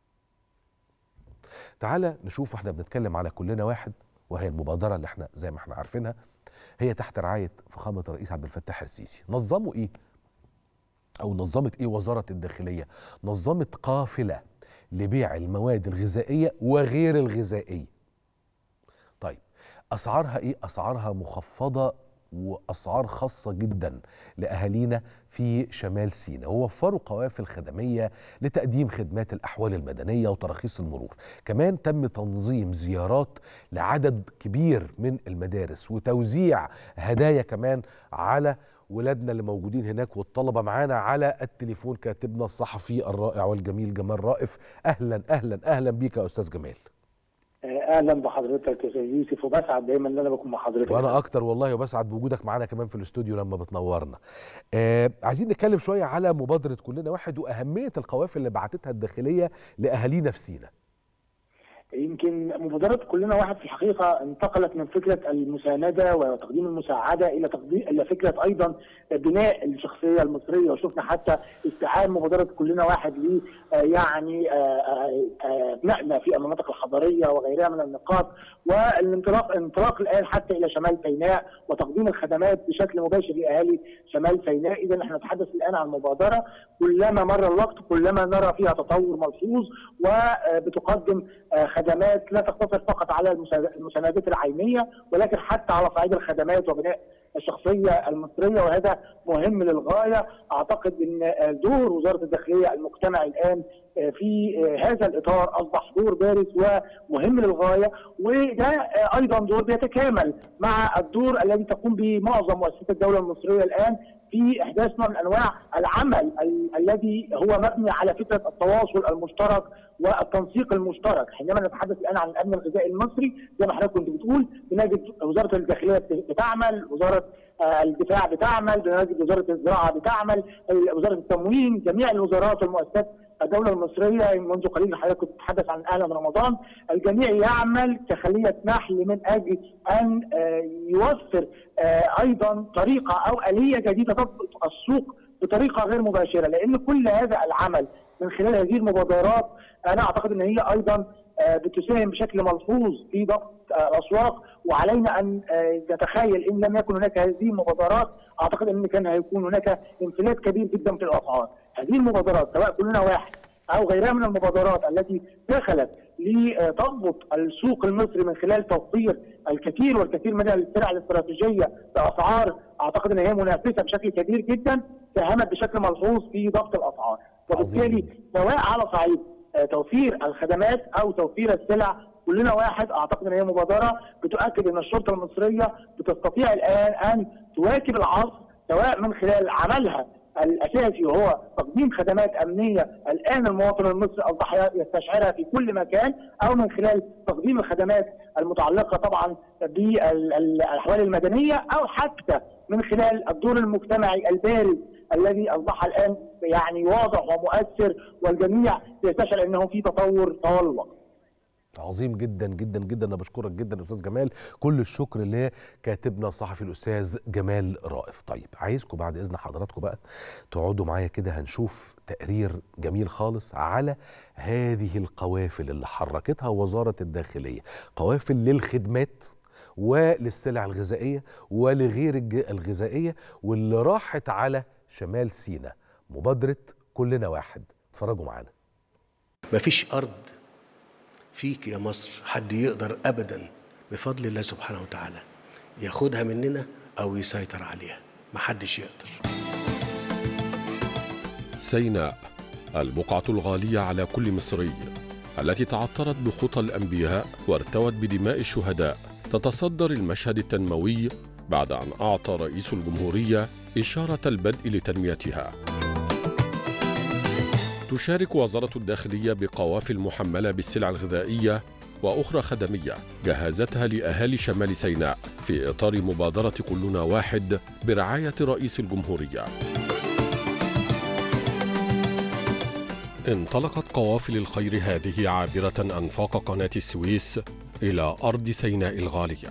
تعالى نشوف احنا بنتكلم على كلنا واحد وهي المبادره اللي احنا زي ما احنا عارفينها هي تحت رعايه فخامه الرئيس عبد الفتاح السيسي نظموا ايه او نظمت ايه وزاره الداخليه نظمت قافله لبيع المواد الغذائيه وغير الغذائيه طيب اسعارها ايه اسعارها مخفضه واسعار خاصه جدا لاهالينا في شمال سيناء ووفروا قوافل خدميه لتقديم خدمات الاحوال المدنيه وتراخيص المرور كمان تم تنظيم زيارات لعدد كبير من المدارس وتوزيع هدايا كمان على ولادنا اللي موجودين هناك والطلبه معانا على التليفون كاتبنا الصحفي الرائع والجميل جمال رائف اهلا اهلا اهلا بيك يا استاذ جمال اهلا بحضرتك يا استاذ يوسف وبسعد دايما ان انا بكون مع حضرتك وانا اكتر والله وبسعد بوجودك معانا كمان في الاستوديو لما بتنورنا آه عايزين نتكلم شويه على مبادره كلنا واحد واهميه القوافل اللي بعتتها الداخليه لاهالينا في سينا يمكن مبادرة كلنا واحد في الحقيقة انتقلت من فكرة المساندة وتقديم المساعدة إلى تقديم إلى فكرة أيضا بناء الشخصية المصرية وشفنا حتى استيعاب مبادرة كلنا واحد ل آه، يعني آه، آه، آه، أبنائنا في المناطق الحضرية وغيرها من النقاط والانطلاق الانطلاق الآن حتى إلى شمال سيناء وتقديم الخدمات بشكل مباشر لأهالي شمال سيناء إذا نحن نتحدث الآن عن مبادرة كلما مر الوقت كلما نرى فيها تطور ملحوظ وبتقدم آه، خدمات لا تقتصر فقط على المسا- المساندات العينيه ولكن حتى على صعيد الخدمات وبناء الشخصيه المصريه وهذا مهم للغايه اعتقد ان آه، دور وزاره الداخليه المجتمعي الان آه، في آه، هذا الاطار اصبح دور بارز ومهم للغايه وده آه، ايضا دور بيتكامل مع الدور الذي تقوم به معظم مؤسسات الدوله المصريه الان في احداث نوع من انواع العمل ال- الذي هو مبني على فكره التواصل المشترك والتنسيق المشترك حينما نتحدث الان عن الامن الغذائي المصري زي ما حضرتك كنت بتقول بنجد وزاره الداخليه بت- بتعمل وزاره آه، الدفاع بتعمل بنجد وزاره الزراعه بتعمل آه، وزاره التموين جميع الوزارات والمؤسسات الدولة المصرية منذ قليل حضرتك كنت تتحدث عن أهلا رمضان الجميع يعمل كخلية نحل من أجل أن آه، يوفر آه، أيضا طريقة أو آلية جديدة تضبط السوق بطريقة غير مباشرة لأن كل هذا العمل من خلال هذه المبادرات أنا أعتقد أن هي أيضا آه، بتساهم بشكل ملحوظ في ضبط آه، الأسواق وعلينا أن آه، نتخيل إن لم يكن هناك هذه المبادرات أعتقد أن كان هيكون هناك انفلات كبير جدا في الأسعار هذه المبادرات سواء كلنا واحد او غيرها من المبادرات التي دخلت لتضبط السوق المصري من خلال توفير الكثير والكثير من السلع الاستراتيجيه باسعار اعتقد ان هي منافسه بشكل كبير جدا ساهمت بشكل ملحوظ في ضبط الاسعار وبالتالي سواء على صعيد آه، توفير الخدمات او توفير السلع كلنا واحد اعتقد ان هي مبادره بتؤكد ان الشرطه المصريه بتستطيع الان ان تواكب العصر سواء من خلال عملها الاساسي وهو تقديم خدمات امنيه الان المواطن المصري اصبح يستشعرها في كل مكان او من خلال تقديم الخدمات المتعلقه طبعا بالاحوال المدنيه او حتى من خلال الدور المجتمعي البارز الذي اصبح الان يعني واضح ومؤثر والجميع يستشعر انه في تطور طوال الوقت. عظيم جدا جدا جدا انا بشكرك جدا استاذ جمال كل الشكر لكاتبنا الصحفي الاستاذ جمال رائف طيب عايزكم بعد اذن حضراتكم بقى تقعدوا معايا كده هنشوف تقرير جميل خالص على هذه القوافل اللي حركتها وزاره الداخليه قوافل للخدمات وللسلع الغذائيه ولغير الغذائيه واللي راحت على شمال سيناء مبادره كلنا واحد اتفرجوا معانا مفيش ارض فيك يا مصر حد يقدر ابدا بفضل الله سبحانه وتعالى ياخدها مننا او يسيطر عليها محدش يقدر سيناء البقعة الغالية على كل مصري التي تعطرت بخطى الأنبياء وارتوت بدماء الشهداء تتصدر المشهد التنموي بعد أن أعطى رئيس الجمهورية إشارة البدء لتنميتها تشارك وزارة الداخلية بقوافل محملة بالسلع الغذائية وأخرى خدمية جهزتها لأهالي شمال سيناء في إطار مبادرة كلنا واحد برعاية رئيس الجمهورية. انطلقت قوافل الخير هذه عابرة أنفاق قناة السويس إلى أرض سيناء الغالية.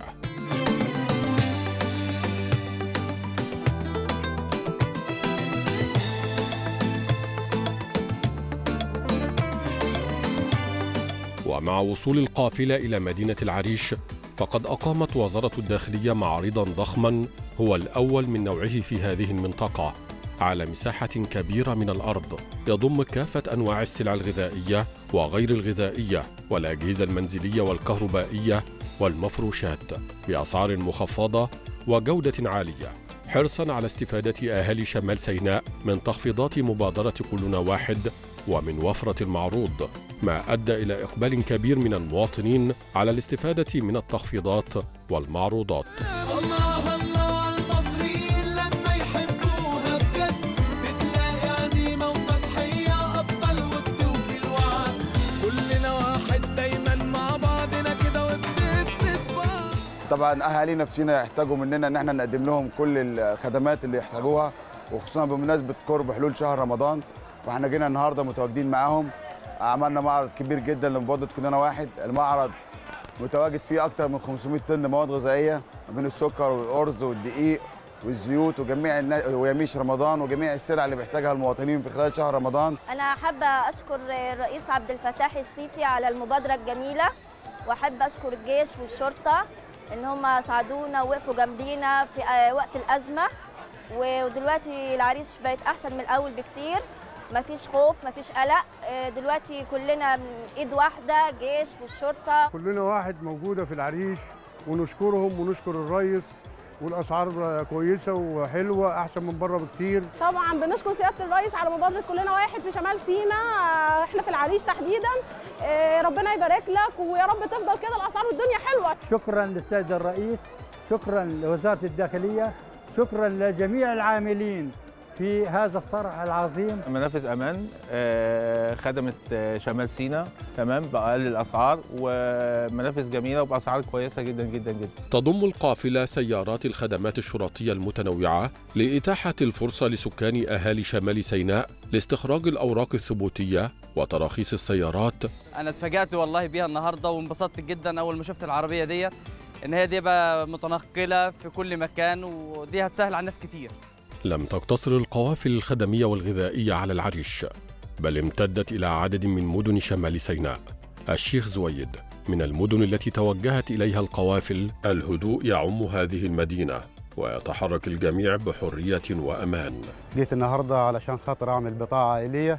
ومع وصول القافلة إلى مدينة العريش فقد أقامت وزارة الداخلية معرضا ضخما هو الأول من نوعه في هذه المنطقة على مساحة كبيرة من الأرض يضم كافة أنواع السلع الغذائية وغير الغذائية والأجهزة المنزلية والكهربائية والمفروشات بأسعار مخفضة وجودة عالية حرصا على استفادة أهالي شمال سيناء من تخفيضات مبادرة كلنا واحد ومن وفرة المعروض ما أدى إلى إقبال كبير من المواطنين على الاستفادة من التخفيضات والمعروضات الله الله المصريين لما يحبوها بجد بتلاقي عزيمة وتضحية أبطال وبتوفي الوعد كلنا واحد دايما مع بعضنا كده وبنسند بعض طبعا اهالينا في سينا يحتاجوا مننا ان احنا نقدم لهم كل الخدمات اللي يحتاجوها وخصوصا بمناسبه قرب حلول شهر رمضان واحنا جينا النهارده متواجدين معاهم عملنا معرض كبير جدا لمبادره كلنا واحد المعرض متواجد فيه اكثر من 500 طن مواد غذائيه ما بين السكر والارز والدقيق والزيوت وجميع النا... ويميش رمضان وجميع السلع اللي بيحتاجها المواطنين في خلال شهر رمضان أنا حابة أشكر الرئيس عبد الفتاح السيسي على المبادرة الجميلة وأحب أشكر الجيش والشرطة إن هم ساعدونا ووقفوا جنبينا في آه، وقت الأزمة ودلوقتي العريش بقت أحسن من الأول بكتير مفيش خوف مفيش قلق آه، دلوقتي كلنا إيد واحدة جيش والشرطة كلنا واحد موجودة في العريش ونشكرهم ونشكر الريس والاسعار كويسه وحلوه احسن من بره بكتير طبعا بنشكر سياده الرئيس على مبادره كلنا واحد في شمال سيناء آه، احنا في العريش تحديدا آه، ربنا يبارك لك ويا رب تفضل كده الاسعار والدنيا حلوه شكرا للسيد الرئيس شكرا لوزاره الداخليه شكرا لجميع العاملين في هذا الصرح العظيم منافذ امان آه، خدمت آه، شمال سيناء تمام باقل الاسعار ومنافذ جميله وباسعار كويسه جدا جدا جدا تضم القافلة سيارات الخدمات الشرطية المتنوعة لإتاحة الفرصة لسكان أهالي شمال سيناء لاستخراج الأوراق الثبوتية وتراخيص السيارات انا اتفاجأت والله بيها النهارده وانبسطت جدا اول ما شفت العربيه ديت ان هي دي بقى متنقله في كل مكان ودي هتسهل على الناس كتير لم تقتصر القوافل الخدمية والغذائية على العريش بل امتدت إلى عدد من مدن شمال سيناء الشيخ زويد من المدن التي توجهت إليها القوافل الهدوء يعم هذه المدينة ويتحرك الجميع بحرية وأمان جيت النهارده علشان خاطر اعمل بطاقه عائليه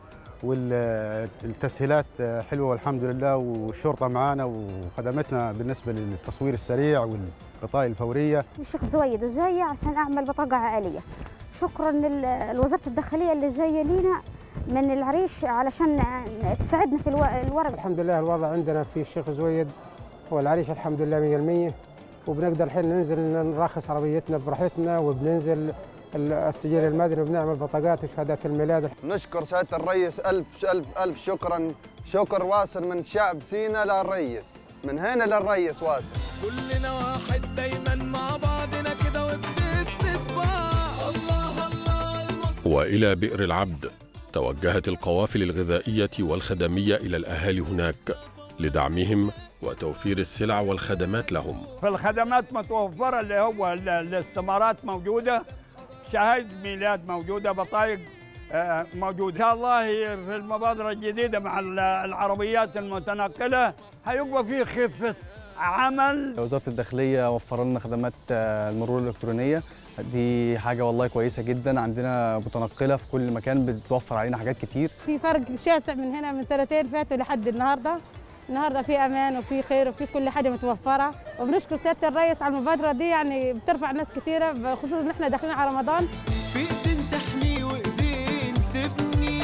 والتسهيلات حلوه والحمد لله والشرطه معانا وخدمتنا بالنسبه للتصوير السريع والبطاقه الفوريه الشيخ زويد جاية عشان أعمل بطاقة عائلية شكرا لل- لوزارة الداخلية اللي جاية لينا من العريش علشان تساعدنا في الو- الورق الحمد لله الوضع عندنا في الشيخ زويد والعريش الحمد لله 100% وبنقدر الحين ننزل نرخص عربيتنا براحتنا وبننزل ال- السجل المدني وبنعمل بطاقات وشهادات الميلاد نشكر سيادة الرئيس ألف ألف ألف شكرا شكر واصل من شعب سينا للرئيس من هنا للرئيس واصل كلنا واحد دايما مع بعضنا كده وبنسند بعض الله الله المصري والى بئر العبد توجهت القوافل الغذائيه والخدميه الى الاهالي هناك لدعمهم وتوفير السلع والخدمات لهم فالخدمات متوفرة اللي هو ال- الاستمارات موجودة شهادة ميلاد موجودة بطايق آه، موجود إن شاء الله في المبادرة الجديدة مع ال- العربيات المتنقلة هيبقى في خفة عمل وزارة الداخلية وفر لنا خدمات آه، المرور الإلكترونية دي حاجة والله كويسة جدا عندنا متنقلة في كل مكان بتوفر علينا حاجات كتير في فرق شاسع من هنا من سنتين فاتوا لحد النهارده النهارده في امان وفي خير وفي كل حاجه متوفره وبنشكر سياده الرئيس على المبادره دي يعني بترفع ناس كثيره بخصوص ان احنا داخلين على رمضان في ايدين تحمي وايدين تبني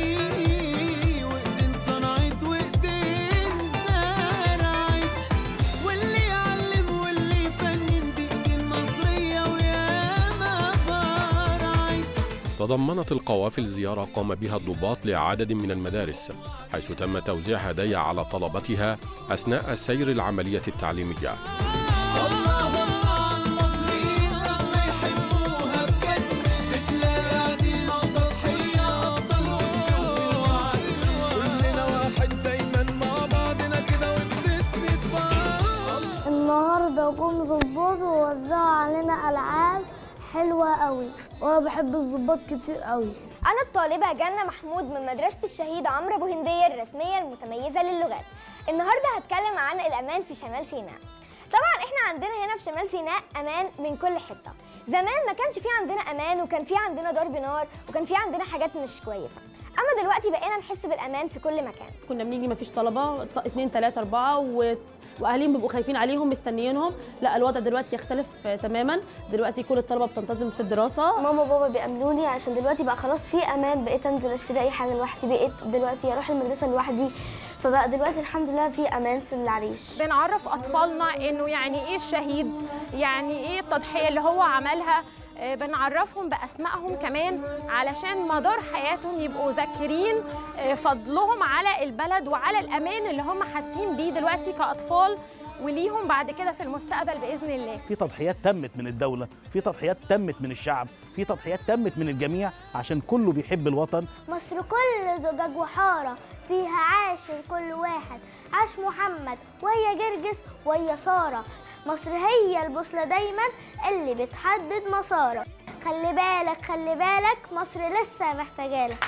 وايدين صنعت وايدين زرعت واللي يعلم واللي يفنن دي ايدين مصرية وياما برعت تضمنت القوافل زيارة قام بها الضباط لعدد من المدارس حيث تم توزيع هدايا على طلبتها أثناء سير العملية التعليمية الله الله المصريين لما يحبوها بجد بتلاقي عزيمة وتضحية أبطال ووعد كلنا واحد دايما مع بعضنا كده وبنسند بعض النهارده جم ظباط ووزعوا علينا العاب حلوه قوي وانا بحب الظباط كتير قوي أنا الطالبة جنة محمود من مدرسة الشهيد عمرو أبو هندية الرسمية المتميزة للغات. النهاردة هتكلم عن الأمان في شمال سيناء. طبعا احنا عندنا هنا في شمال سيناء أمان من كل حتة. زمان ما كانش في عندنا أمان وكان في عندنا ضرب نار وكان في عندنا حاجات مش كويسة. أما دلوقتي بقينا نحس بالأمان في كل مكان. كنا بنيجي مفيش طلبه ط- اتنين تلاته اربعه و... واهاليهم بيبقوا خايفين عليهم مستنيينهم لا الوضع دلوقتي يختلف آه، تماما دلوقتي كل الطلبه بتنتظم في الدراسه ماما وبابا بيأمنوني عشان دلوقتي بقى خلاص في امان بقيت انزل اشتري اي حاجه لوحدي بقيت دلوقتي اروح المدرسه لوحدي فبقى دلوقتي الحمد لله في امان في العريش بنعرف اطفالنا انه يعني ايه الشهيد يعني ايه التضحيه اللي هو عملها آه، بنعرفهم باسمائهم كمان علشان مدار حياتهم يبقوا ذاكرين آه، فضلهم على البلد وعلى الامان اللي هم حاسين بيه دلوقتي كاطفال وليهم بعد كده في المستقبل باذن الله في تضحيات تمت من الدولة في تضحيات تمت من الشعب في تضحيات تمت من الجميع عشان كله بيحب الوطن مصر كل زجاج وحاره فيها عاش كل واحد عاش محمد وهي جرجس وهي ساره مصر هي البوصله دايما اللي بتحدد مسارك خلي بالك خلي بالك مصر لسه محتاجالك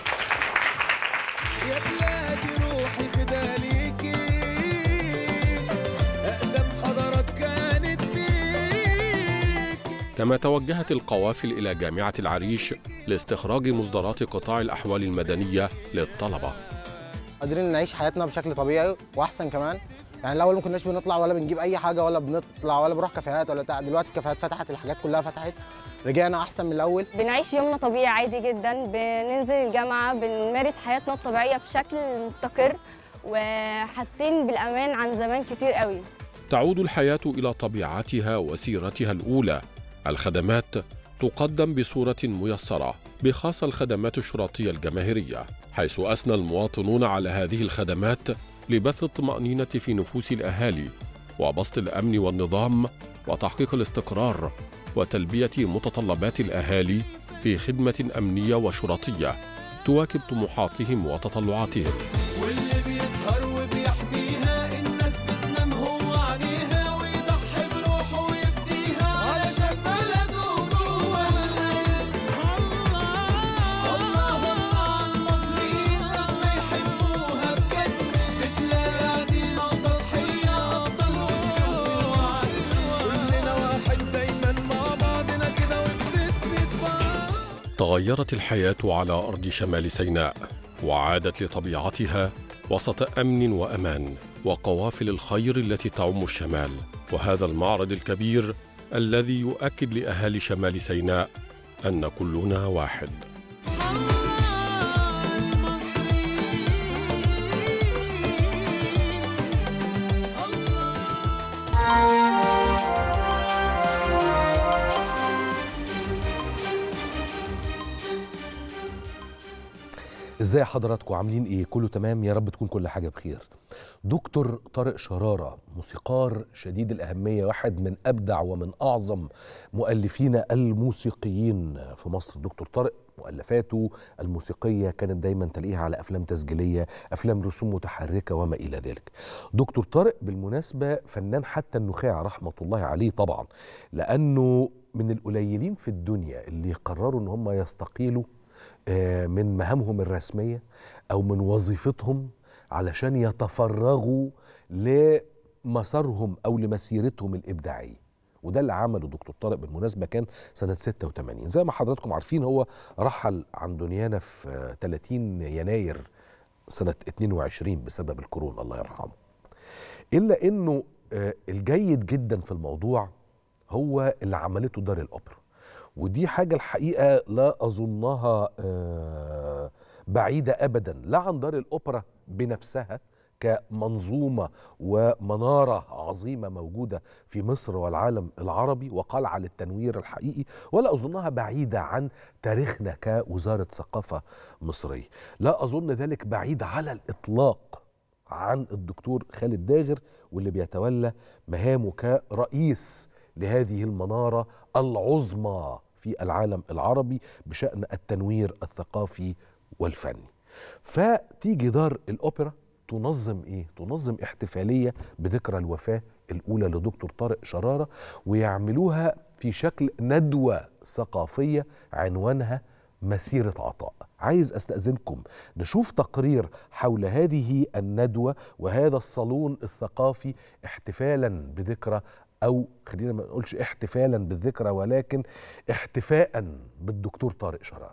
يا بلادي روحي فداليكي أقدم حضارات كانت فيك كما توجهت القوافل إلى جامعة العريش لاستخراج مصدرات قطاع الأحوال المدنية للطلبة قادرين نعيش حياتنا بشكل طبيعي واحسن كمان يعني الاول ما كناش بنطلع ولا بنجيب اي حاجه ولا بنطلع ولا بنروح كافيهات ولا بتاع دلوقتي الكافيهات فتحت الحاجات كلها فتحت رجعنا احسن من الاول بنعيش يومنا طبيعي عادي جدا بننزل الجامعه بنمارس حياتنا الطبيعيه بشكل مستقر وحاسين بالامان عن زمان كتير قوي تعود الحياة إلى طبيعتها وسيرتها الأولى الخدمات تقدم بصورة ميسرة بخاصة الخدمات الشرطية الجماهيرية حيث أثنى المواطنون على هذه الخدمات لبث الطمأنينة في نفوس الأهالي وبسط الأمن والنظام وتحقيق الاستقرار وتلبية متطلبات الأهالي في خدمة أمنية وشرطية تواكب طموحاتهم وتطلعاتهم واللي بيسهر وبيحميها الناس بتنام هو عليها ويضحي بروحه ويفديها علشان بلده جوه القلب الله الله المصريين لما يحبوها بجد بتلاقي عزيمة وتضحية أبطال ووعد كلنا واحد دايما مع بعضنا كده وبنسند بعض تغيرت الحياة على أرض شمال سيناء وعادت لطبيعتها وسط أمن وأمان وقوافل الخير التي تعم الشمال وهذا المعرض الكبير الذي يؤكد لأهالي شمال سيناء أن كلنا واحد ازاي حضراتكم عاملين ايه كله تمام يا رب تكون كل حاجه بخير دكتور طارق شراره موسيقار شديد الاهميه واحد من ابدع ومن اعظم مؤلفين الموسيقيين في مصر دكتور طارق مؤلفاته الموسيقيه كانت دايما تلاقيها على افلام تسجيليه افلام رسوم متحركه وما الى ذلك دكتور طارق بالمناسبه فنان حتى النخاع رحمه الله عليه طبعا لانه من القليلين في الدنيا اللي قرروا ان هم يستقيلوا آه، من مهامهم الرسميه او من وظيفتهم علشان يتفرغوا لمسارهم او لمسيرتهم الابداعيه وده اللي عمله دكتور طارق بالمناسبه كان سنه 86 زي ما حضراتكم عارفين هو رحل عن دنيانا في آه، 30 يناير سنه 22 بسبب الكورونا الله يرحمه الا انه آه، الجيد جدا في الموضوع هو اللي عملته دار الاوبرا ودي حاجه الحقيقه لا اظنها آه، بعيده ابدا لا عن دار الاوبرا بنفسها كمنظومه ومناره عظيمه موجوده في مصر والعالم العربي وقلعه للتنوير الحقيقي ولا اظنها بعيده عن تاريخنا كوزاره ثقافه مصريه لا اظن ذلك بعيد على الاطلاق عن الدكتور خالد داغر واللي بيتولى مهامه كرئيس لهذه المناره العظمى في العالم العربي بشان التنوير الثقافي والفني. فتيجي دار الاوبرا تنظم ايه؟ تنظم احتفاليه بذكرى الوفاه الاولى لدكتور طارق شراره ويعملوها في شكل ندوه ثقافيه عنوانها مسيره عطاء. عايز استاذنكم نشوف تقرير حول هذه الندوه وهذا الصالون الثقافي احتفالا بذكرى او خلينا ما نقولش احتفالا بالذكرى ولكن احتفاء بالدكتور طارق شراره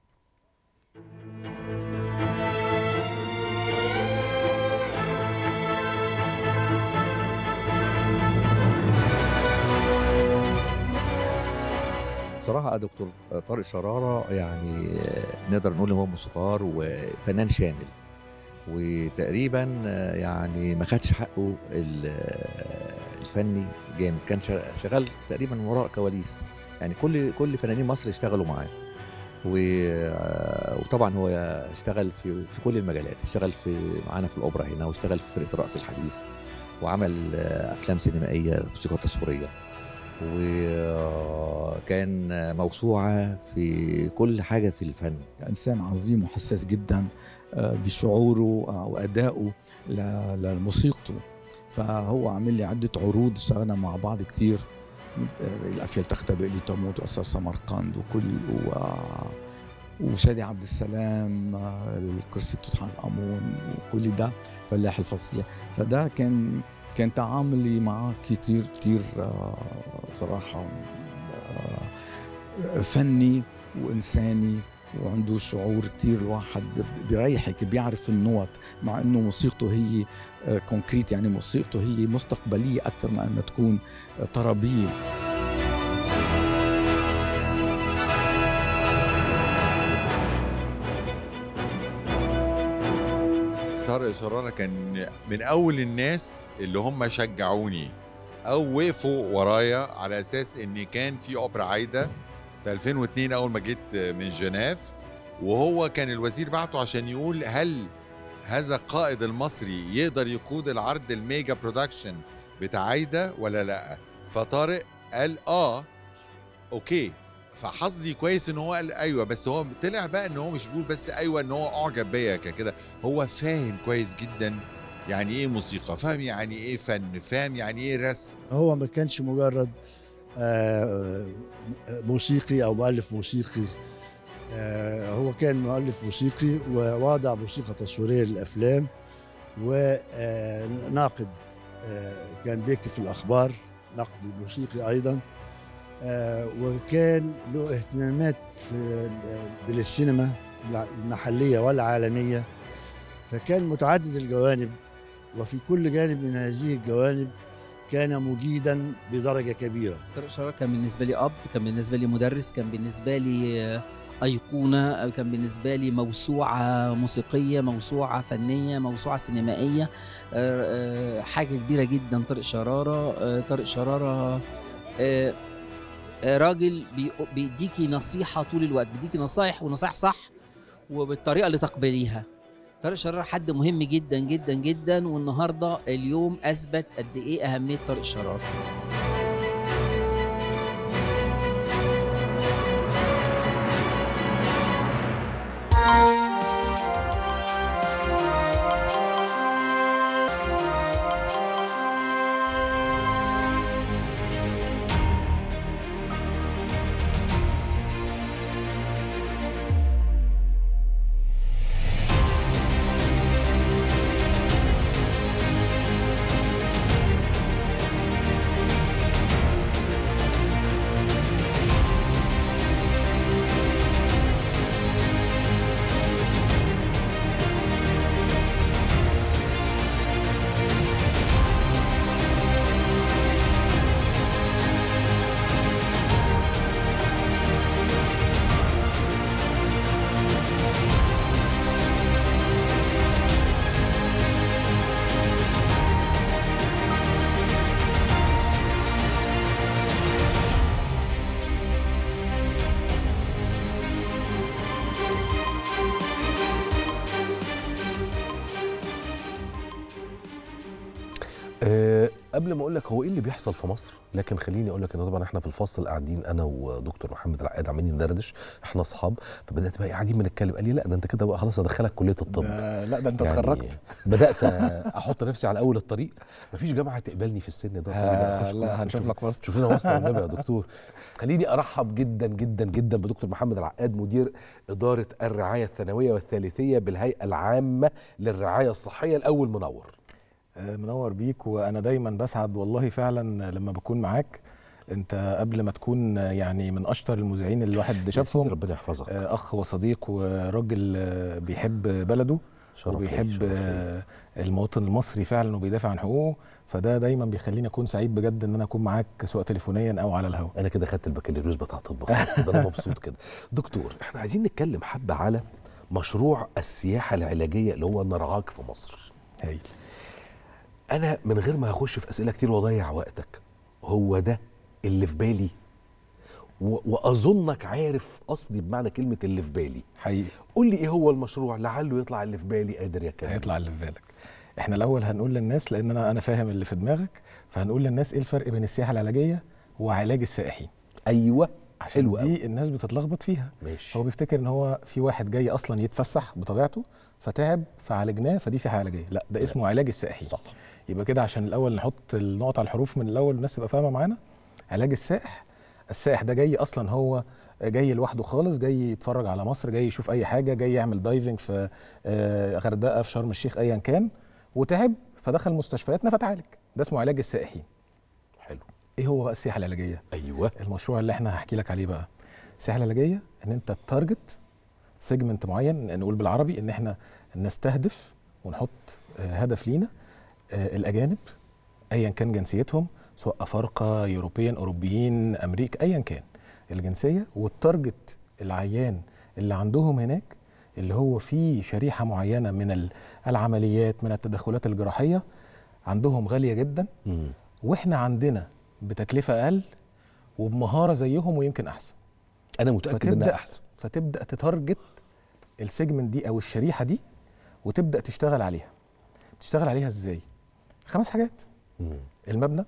بصراحة دكتور طارق شرارة يعني نقدر نقول إن هو موسيقار وفنان شامل وتقريبا يعني ما خدش حقه ال- الفني جامد كان شغ- شغال تقريبا من وراء كواليس يعني كل كل فنانين مصر اشتغلوا معاه و- وطبعا هو اشتغل في في كل المجالات اشتغل في معانا في الاوبرا هنا واشتغل في فرقه الرقص الحديث وعمل افلام سينمائيه موسيقى تصويريه وكان موسوعه في كل حاجه في الفن إنسان عظيم وحساس جدا آه، بشعوره آه، وأدائه ل- لموسيقته فهو عامل لي عدة عروض اشتغلنا مع بعض كتير آه، زي الأفيال تختبئ لتموت وأسر سمرقند وكل و... وشادي عبد السلام آه، الكرسي توت عنخ آمون وكل ده فلاح الفصيح فده كان كان تعاملي معاه كتير كتير آه، صراحة آه، فني وإنساني وعنده شعور كتير الواحد بيريحك بيعرف النوت مع انه موسيقته هي آه، كونكريت يعني موسيقته هي مستقبليه اكثر ما انها تكون آه، طربيه طارق شرارة كان من أول الناس اللي هم شجعوني أو وقفوا ورايا على أساس إن كان في أوبرا عايدة في 2002 أول ما جيت من جنيف وهو كان الوزير بعته عشان يقول هل هذا القائد المصري يقدر يقود العرض الميجا برودكشن بتاع عايدة ولا لا فطارق قال آه أوكي فحظي كويس ان هو قال ايوه بس هو طلع بقى ان هو مش بيقول بس ايوه ان هو اعجب بيا كده هو فاهم كويس جدا يعني ايه موسيقى فاهم يعني ايه فن فاهم يعني ايه رسم هو ما كانش مجرد آه، موسيقي او مؤلف موسيقي آه، هو كان مؤلف موسيقي وواضع موسيقى تصويريه للافلام وناقد كان بيكتب في الاخبار نقد موسيقي ايضا آه، وكان له اهتمامات في بالسينما المحليه والعالميه فكان متعدد الجوانب وفي كل جانب من هذه الجوانب كان مجيدا بدرجه كبيره طارق شرارة كان بالنسبة لي أب كان بالنسبة لي مدرس كان بالنسبة لي آه، أيقونة كان بالنسبة لي موسوعة موسيقية موسوعة فنية موسوعة سينمائية آه، آه، حاجة كبيرة جدا طارق شرارة آه، طارق شرارة آه، آه، راجل بي- بيديكي نصيحة طول الوقت بيديكي نصايح ونصايح صح وبالطريقه اللي تقبليها طارق شرارة حد مهم جدا جدا جدا والنهارده اليوم اثبت قد ايه اهميه طارق شرارة أه قبل ما اقول لك هو ايه اللي بيحصل في مصر لكن خليني اقول لك ان طبعا احنا في الفصل قاعدين انا ودكتور محمد العقاد عمالين ندردش احنا اصحاب فبدات بقى قاعدين بنتكلم قال لي لا ده انت كده بقى خلاص ادخلك كليه الطب ده- لا ده انت اتخرجت. بدات احط نفسي على اول الطريق مفيش جامعه تقبلني في السن ده آه، أخش لا، كلية. هنشوف شوف- لك واسطة. شوف لنا واسطه والنبي يا دكتور خليني ارحب جدا جدا جدا بدكتور محمد العقاد مدير اداره الرعايه الثانويه والثالثيه بالهيئه العامه للرعايه الصحيه الاول منور آه، منور بيك وانا دايما بسعد والله فعلا لما بكون معاك انت قبل ما تكون يعني من اشطر المذيعين اللي الواحد شافهم ربنا يحفظك آه، اخ وصديق وراجل آه، بيحب بلده شرف ليا، وبيحب شرف ليا. آه، المواطن المصري فعلا وبيدافع عن حقوقه فده دايما بيخليني اكون سعيد بجد ان انا اكون معاك سواء تليفونيا او على الهواء انا كده خدت البكالوريوس بتاع طب خلاص كده انا مبسوط كده دكتور احنا عايزين نتكلم حبه على مشروع السياحه العلاجيه اللي هو نرعاك في مصر هايل انا من غير ما اخش في اسئله كتير واضيع وقتك هو ده اللي في بالي و- واظنك عارف قصدي بمعنى كلمه اللي في بالي حقيقي قول لي ايه هو المشروع لعله يطلع اللي في بالي قادر يا كريم هيطلع اللي في بالك احنا الاول هنقول للناس لان انا انا فاهم اللي في دماغك فهنقول للناس ايه الفرق بين السياحه العلاجيه وعلاج السائحين ايوه عشان حلو دي قوي. الناس بتتلخبط فيها ماشي هو بيفتكر ان هو في واحد جاي اصلا يتفسح بطبيعته فتعب فعالجناه فدي سياحه علاجيه لا ده اسمه علاج السائحين صح يبقى كده عشان الاول نحط النقط على الحروف من الاول والناس تبقى فاهمه معانا علاج السائح السائح ده جاي اصلا هو جاي لوحده خالص جاي يتفرج على مصر جاي يشوف اي حاجه جاي يعمل دايفنج في آه، غردقه في شرم الشيخ ايا كان وتعب فدخل مستشفياتنا فتعالج ده اسمه علاج السائحين حلو ايه هو بقى السياحه العلاجيه ايوه المشروع اللي احنا هحكي لك عليه بقى السياحه العلاجيه ان انت تارجت سيجمنت معين نقول بالعربي ان احنا نستهدف ونحط آه، هدف لينا آه، الاجانب ايا كان جنسيتهم سواء افارقه يوروبيين اوروبيين امريكا ايا كان الجنسيه والتارجت العيان اللي عندهم هناك اللي هو فيه شريحه معينه من ال- العمليات من التدخلات الجراحيه عندهم غاليه جدا مم. واحنا عندنا بتكلفه اقل وبمهاره زيهم ويمكن احسن انا متاكد انها احسن فتبدا تتارجت السيجمنت دي او الشريحه دي وتبدا تشتغل عليها تشتغل عليها ازاي خمس حاجات مم. المبنى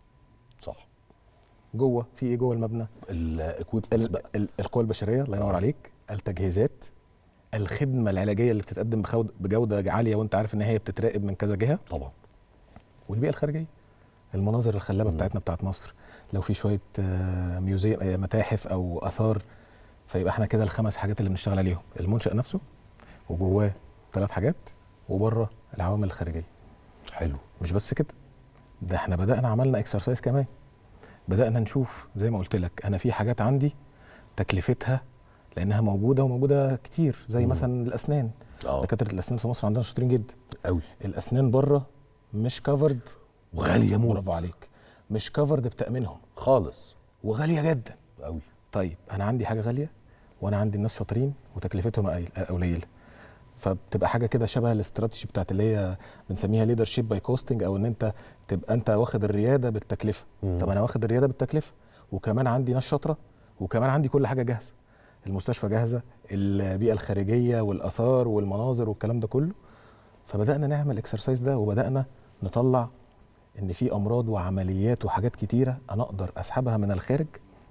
صح جوه في ايه جوه المبنى الاكويبمنتس ال- ال- القوى البشريه الله ينور عليك التجهيزات الخدمه العلاجيه اللي بتتقدم بخود- بجوده عاليه وانت عارف ان هي بتتراقب من كذا جهه طبعا والبيئه الخارجيه المناظر الخلابه بتاعتنا بتاعت مصر لو في شويه آه، ميوزي آه، متاحف او اثار فيبقى احنا كده الخمس حاجات اللي بنشتغل عليهم المنشأ نفسه وجواه ثلاث حاجات وبره العوامل الخارجيه حلو مش بس كده ده احنا بدأنا عملنا اكسرسايز كمان بدأنا نشوف زي ما قلت لك انا في حاجات عندي تكلفتها لانها موجوده وموجوده كتير زي مم. مثلا الاسنان اه دكاتره الاسنان في مصر عندنا شاطرين جدا قوي الاسنان بره مش كفرد وغاليه موت برافو عليك مش كفرد بتامينهم خالص وغاليه جدا قوي طيب انا عندي حاجه غاليه وانا عندي الناس شاطرين وتكلفتهم قليل- قليله فبتبقى حاجه كده شبه الاستراتيجي بتاعت اللي هي بنسميها ليدر شيب باي كوستنج او ان انت تبقى انت واخد الرياده بالتكلفه مم. طب انا واخد الرياده بالتكلفه وكمان عندي ناس شاطره وكمان عندي كل حاجه جاهزه المستشفى جاهزه البيئه الخارجيه والاثار والمناظر والكلام ده كله فبدانا نعمل اكسرسايز ده وبدانا نطلع ان في امراض وعمليات وحاجات كتيره انا اقدر اسحبها من الخارج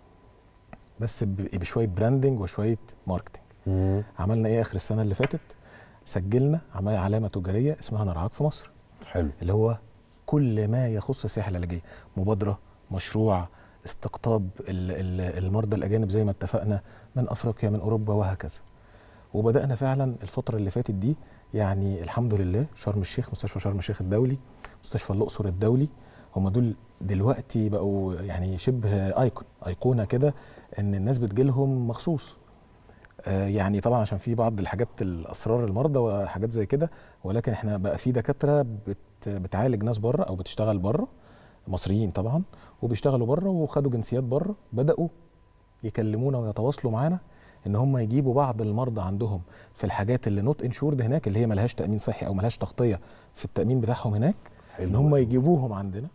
بس ب- بشويه براندنج وشويه ماركتنج عملنا ايه اخر السنه اللي فاتت سجلنا عمل علامه تجاريه اسمها نرعاك في مصر حلو اللي هو كل ما يخص السياحه العلاجيه مبادره مشروع استقطاب ال- ال- المرضى الاجانب زي ما اتفقنا من افريقيا من اوروبا وهكذا وبدانا فعلا الفتره اللي فاتت دي يعني الحمد لله شرم الشيخ مستشفى شرم الشيخ الدولي مستشفى الاقصر الدولي هم دول دلوقتي بقوا يعني شبه ايكون ايقونه كده ان الناس بتجيلهم مخصوص آه، يعني طبعا عشان في بعض الحاجات الاسرار المرضى وحاجات زي كده ولكن احنا بقى في دكاتره بت بتعالج ناس بره او بتشتغل بره مصريين طبعا وبيشتغلوا بره وخدوا جنسيات بره بداوا يكلمونا ويتواصلوا معانا ان هم يجيبوا بعض المرضى عندهم في الحاجات اللي نوت انشورد هناك اللي هي ملهاش تامين صحي او ملهاش تغطيه في التامين بتاعهم هناك ان هم يجيبوهم عندنا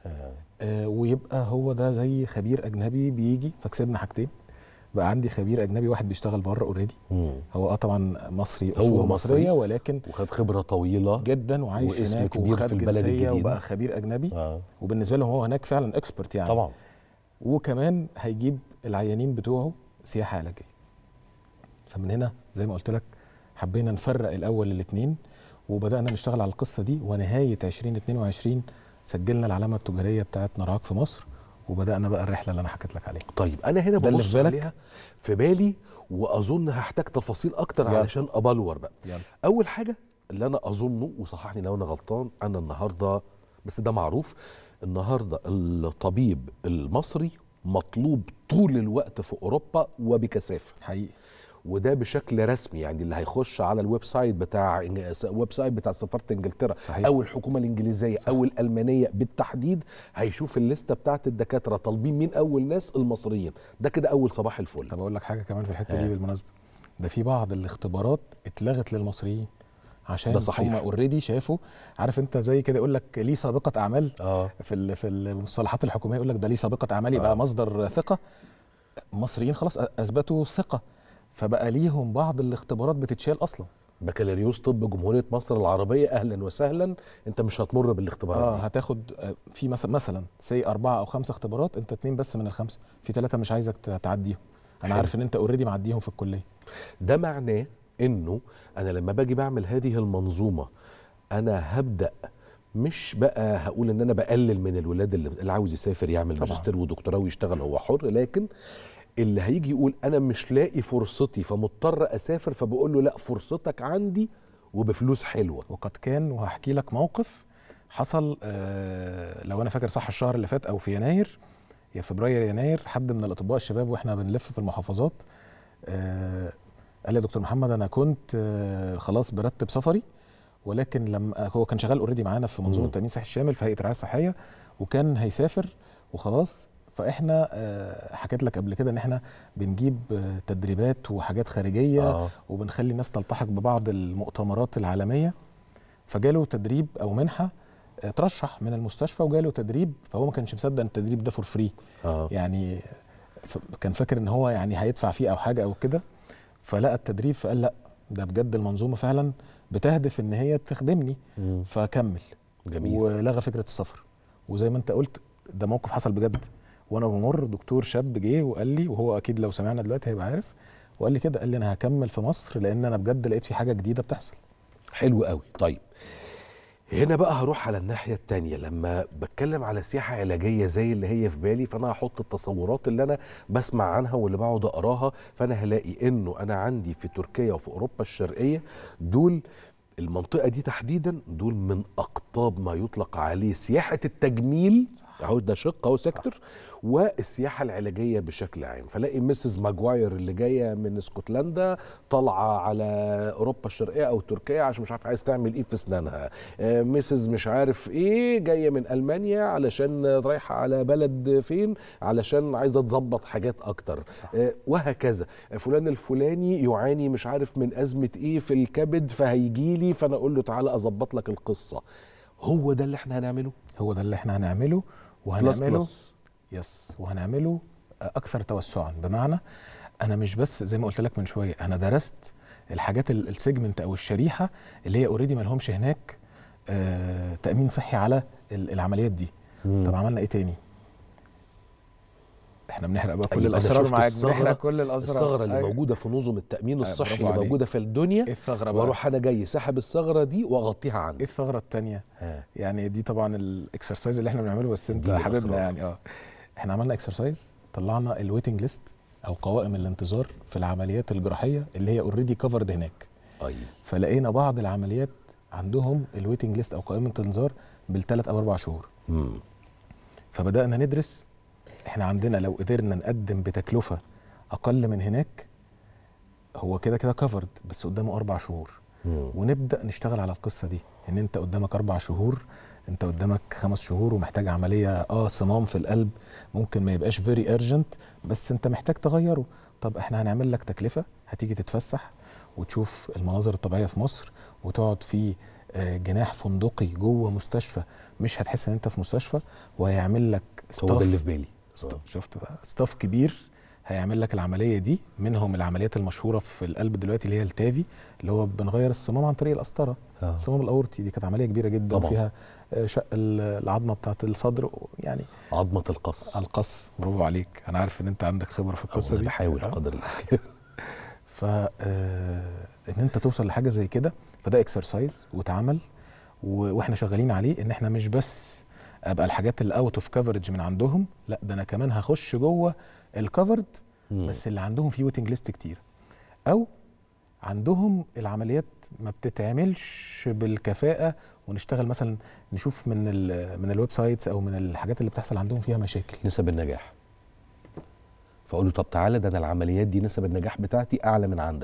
آه ويبقى هو ده زي خبير اجنبي بيجي فكسبنا حاجتين بقى عندي خبير اجنبي واحد بيشتغل بره اوريدي هو اه طبعا مصري هو اصول مصري مصريه ولكن وخد خبره طويله جدا وعايش واسم هناك كبير وخد في البلد جنسيه الجديدة. وبقى خبير اجنبي آه. وبالنسبه لهم هو هناك فعلا اكسبرت يعني طبعا وكمان هيجيب العيانين بتوعه سياحه علاجيه فمن هنا زي ما قلت لك حبينا نفرق الاول الاثنين وبدانا نشتغل على القصه دي ونهايه 2022 سجلنا العلامه التجاريه بتاعت نراك في مصر وبدانا بقى الرحله اللي انا حكيت لك عليها طيب انا هنا ده اللي ببص في بالك؟ عليها في بالي واظن هحتاج تفاصيل اكتر يلا. علشان ابلور بقى يلا. اول حاجه اللي انا اظنه وصححني لو انا غلطان انا النهارده بس ده معروف النهارده الطبيب المصري مطلوب طول الوقت في اوروبا وبكثافه حقيقي وده بشكل رسمي يعني اللي هيخش على الويب سايت بتاع الويب سايت بتاع سفاره انجلترا صحيح. او الحكومه الانجليزيه صح. او الالمانيه بالتحديد هيشوف الليسته بتاعت الدكاتره طالبين مين اول ناس المصريين ده كده اول صباح الفل طب اقول لك حاجه كمان في الحته آه. دي بالمناسبه ده في بعض الاختبارات اتلغت للمصريين عشان ده صحيح. هم اوريدي شافوا عارف انت زي كده يقول لك ليه سابقه اعمال اه في ال- في المصطلحات الحكوميه يقول لك ده ليه سابقه اعمال يبقى آه. مصدر ثقه مصريين خلاص اثبتوا ثقه فبقى ليهم بعض الاختبارات بتتشال اصلا بكالوريوس طب جمهوريه مصر العربيه اهلا وسهلا انت مش هتمر بالاختبارات اه دي هتاخد آه، في مثلا مثلا سي اربعه او خمسه اختبارات انت اتنين بس من الخمسه في ثلاثه مش عايزك ت- تعديهم انا حلو. عارف ان انت اوريدي معديهم في الكليه ده معناه انه انا لما باجي بعمل هذه المنظومه انا هبدا مش بقى هقول ان انا بقلل من الولاد اللي, اللي عاوز يسافر يعمل طبعاً. ماجستير ودكتوراه ويشتغل هو حر لكن اللي هيجي يقول انا مش لاقي فرصتي فمضطر اسافر فبقول له لا فرصتك عندي وبفلوس حلوه وقد كان وهحكي لك موقف حصل آه لو انا فاكر صح الشهر اللي فات او في يناير يا فبراير يناير حد من الاطباء الشباب واحنا بنلف في المحافظات آه قال لي يا دكتور محمد انا كنت آه خلاص برتب سفري ولكن لما هو كان شغال اوريدي معانا في منظومه مم. التامين الصحي الشامل في هيئه الرعايه الصحيه وكان هيسافر وخلاص فاحنا آه، حكيت لك قبل كده ان احنا بنجيب آه، تدريبات وحاجات خارجيه آه. وبنخلي الناس تلتحق ببعض المؤتمرات العالميه فجاله تدريب او منحه آه، ترشح من المستشفى وجاله تدريب فهو ما كانش مصدق ان التدريب ده فور فري آه. يعني ف- كان فاكر ان هو يعني هيدفع فيه او حاجه او كده فلقى التدريب فقال لا ده بجد المنظومه فعلا بتهدف ان هي تخدمني مم. فكمل جميل. ولغى فكره السفر وزي ما انت قلت ده موقف حصل بجد وانا بمر دكتور شاب جه وقال لي وهو اكيد لو سمعنا دلوقتي هيبقى عارف وقال لي كده قال لي انا هكمل في مصر لان انا بجد لقيت في حاجه جديده بتحصل حلو قوي طيب هنا بقى هروح على الناحية التانية لما بتكلم على سياحة علاجية زي اللي هي في بالي فأنا هحط التصورات اللي أنا بسمع عنها واللي بقعد أقراها فأنا هلاقي إنه أنا عندي في تركيا وفي أوروبا الشرقية دول المنطقة دي تحديدا دول من أقطاب ما يطلق عليه سياحة التجميل اهو ده شق اهو سيكتور والسياحه العلاجيه بشكل عام فلاقي ميسز ماجواير اللي جايه من اسكتلندا طالعه على اوروبا الشرقيه او تركيا عشان مش عارف عايز تعمل ايه في اسنانها آه، ميسز مش عارف ايه جايه من المانيا علشان رايحه على بلد فين علشان عايزه تظبط حاجات اكتر آه، وهكذا فلان الفلاني يعاني مش عارف من ازمه ايه في الكبد فهيجي لي فانا اقول له تعالى اظبط لك القصه هو ده اللي احنا هنعمله هو ده اللي احنا هنعمله بلس وهنعمله بلس. يس وهنعمله اكثر توسعا بمعنى انا مش بس زي ما قلت لك من شويه انا درست الحاجات ال- السيجمنت او الشريحه اللي هي اوريدي ما لهمش هناك آه تامين صحي على ال- العمليات دي طب عملنا ايه تاني احنا بنحرق بقى كل أيوة، أنا الاسرار شفت معاك الثغرة- بنحرق كل الاسرار الثغره اللي أيوة. موجوده في نظم التامين آه، الصحي برافو اللي عليك. موجوده في الدنيا ايه الثغره بقى واروح انا جاي ساحب الثغره دي واغطيها عندي ايه الثغره الثانيه ها. يعني دي طبعا الاكسرسايز اللي احنا بنعمله بس انت اديني حبيبنا الأسرار. يعني اه احنا عملنا اكسرسايز طلعنا الويتنج ليست او قوائم الانتظار في العمليات الجراحيه اللي هي اوريدي كفرد هناك ايوه فلقينا بعض العمليات عندهم الويتنج ليست او قائمه انتظار بالثلاث او اربع شهور مم. فبدانا ندرس احنا عندنا لو قدرنا نقدم بتكلفه اقل من هناك هو كده كده كفرد بس قدامه اربع شهور مم. ونبدا نشتغل على القصه دي ان انت قدامك اربع شهور انت قدامك خمس شهور ومحتاج عمليه اه صمام في القلب ممكن ما يبقاش فيري ارجنت بس انت محتاج تغيره طب احنا هنعمل لك تكلفه هتيجي تتفسح وتشوف المناظر الطبيعيه في مصر وتقعد في آه، جناح فندقي جوه مستشفى مش هتحس ان انت في مستشفى وهيعمل لك هو ده staff- اللي في بالي ست- شفت بقى ستاف كبير هيعمل لك العمليه دي منهم العمليات المشهوره في القلب دلوقتي اللي هي التافي اللي هو بنغير الصمام عن طريق القسطره آه. الصمام الاورطي دي كانت عمليه كبيره جدا طبعاً. فيها آه، شق ال- العظمه بتاعه الصدر يعني عظمه القص القص برافو عليك انا عارف ان انت عندك خبره في القصه أنا دي بحاول آه. قدر الامكان ف آه، ان انت توصل لحاجه زي كده فده اكسرسايز واتعمل و- واحنا شغالين عليه ان احنا مش بس ابقى الحاجات اللي اوت اوف كفرج من عندهم لا ده انا كمان هخش جوه الكفرد بس اللي عندهم فيه ويتنج ليست كتير او عندهم العمليات ما بتتعملش بالكفاءه ونشتغل مثلا نشوف من ال من الويب سايتس او من الحاجات اللي بتحصل عندهم فيها مشاكل نسب النجاح فاقول له طب تعالى ده انا العمليات دي نسب النجاح بتاعتي اعلى من عندك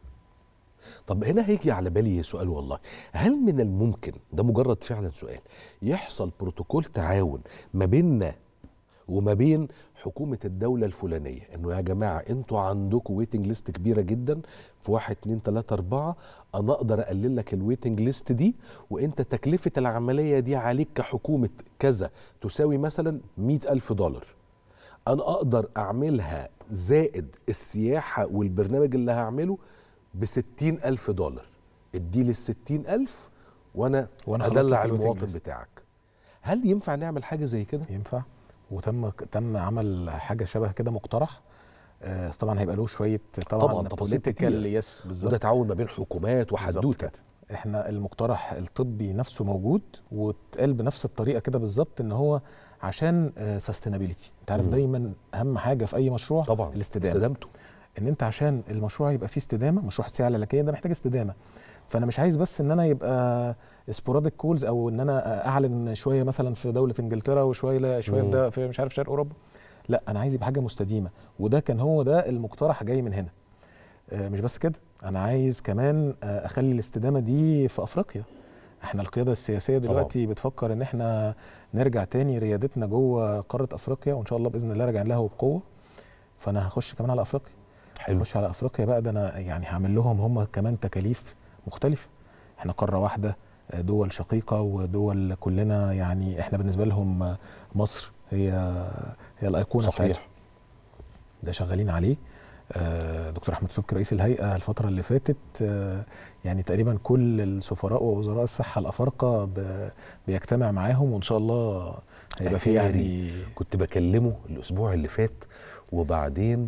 طب هنا هيجي على بالي سؤال والله هل من الممكن ده مجرد فعلا سؤال يحصل بروتوكول تعاون ما بيننا وما بين حكومة الدولة الفلانية انه يا جماعة انتوا عندكم ويتنج ليست كبيرة جدا في واحد اتنين تلاتة اربعة انا اقدر اقلل لك الويتنج ليست دي وانت تكلفة العملية دي عليك كحكومة كذا تساوي مثلا مئة الف دولار انا اقدر اعملها زائد السياحة والبرنامج اللي هعمله بستين الف دولار ادي لي الستين الف وانا, وأنا خلصت ادلع لك الويتنج المواطن ليست. بتاعك هل ينفع نعمل حاجة زي كده؟ ينفع وتم تم عمل حاجه شبه كده مقترح آه، طبعا هيبقى له شويه طبعا, طبعا تفاصيل political كتير يس وده بالظبط تعاون ما بين حكومات بالظبط وحدوته كده. احنا المقترح الطبي نفسه موجود واتقال بنفس الطريقه كده بالظبط ان هو عشان سستينابيلتي انت عارف مم. دايما اهم حاجه في اي مشروع طبعا الاستدامه استدامته ان انت عشان المشروع يبقى فيه استدامه مشروع السياحه العلاجيه ده محتاج استدامه فانا مش عايز بس ان انا يبقى سبوراديك كولز او ان انا اعلن شويه مثلا في دوله انجلترا وشويه لا شويه في, مم. ده في مش عارف شرق اوروبا لا انا عايز يبقى حاجه مستديمه وده كان هو ده المقترح جاي من هنا آه، مش بس كده انا عايز كمان آه، اخلي الاستدامه دي في افريقيا احنا القياده السياسيه دلوقتي بتفكر ان احنا نرجع تاني ريادتنا جوه قاره افريقيا وان شاء الله باذن الله راجعين لها وبقوه فانا هخش كمان على افريقيا حلو هخش على افريقيا بقى ده انا يعني هعمل لهم هم كمان تكاليف مختلفه احنا قاره واحده آه، دول شقيقه ودول كلنا يعني احنا بالنسبه لهم آه، مصر هي هي الايقونه صحيح. بتاعتهم ده شغالين عليه آه، دكتور احمد سبكي رئيس الهيئه الفتره اللي فاتت آه، يعني تقريبا كل السفراء ووزراء الصحه الافارقه ب- بيجتمع معاهم وان شاء الله هيبقى في يعني كنت بكلمه الاسبوع اللي فات وبعدين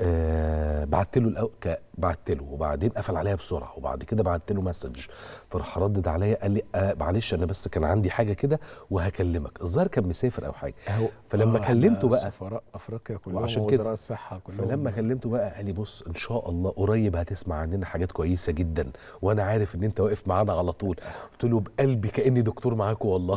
آه بعت له الأو... ك... بعت له وبعدين قفل عليا بسرعه وبعد كده بعت له مسج فراح ردد عليا قال لي آه معلش انا بس كان عندي حاجه كده وهكلمك الظاهر كان مسافر او حاجه أهو فلما آه، كلمته إحنا بقى سفراء افريقيا كلهم وعشان ووزراء كده الصحه كلهم فلما كلمته بقى قال لي بص ان شاء الله قريب هتسمع عننا حاجات كويسه جدا وانا عارف ان انت واقف معانا على طول قلت له بقلبي كاني دكتور معاكم والله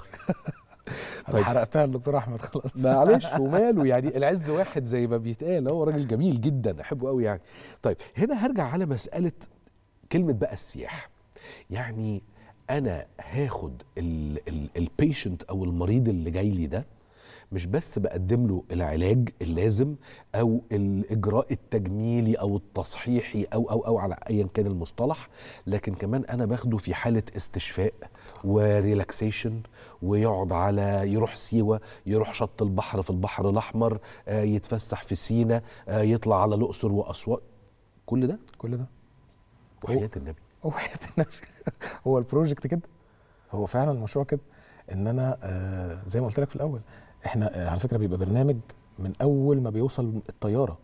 طيب حرقتها للدكتور احمد خلاص معلش وماله يعني العز واحد زي ما بيتقال هو راجل جميل جدا احبه قوي يعني طيب هنا هرجع على مساله كلمه بقى السياحه يعني انا هاخد البيشنت او المريض اللي جاي لي ده مش بس بقدم له العلاج اللازم او الاجراء التجميلي او التصحيحي او او او على ايا كان المصطلح لكن كمان انا باخده في حاله استشفاء وريلاكسيشن ويقعد على يروح سيوه يروح شط البحر في البحر الاحمر آه، يتفسح في سينا آه، يطلع على الاقصر واسوان كل ده كل ده وحياه النبي هو حياة النبي هو البروجكت كده هو فعلا المشروع كده ان انا آه زي ما قلت لك في الاول احنا آه على فكره بيبقى برنامج من اول ما بيوصل الطياره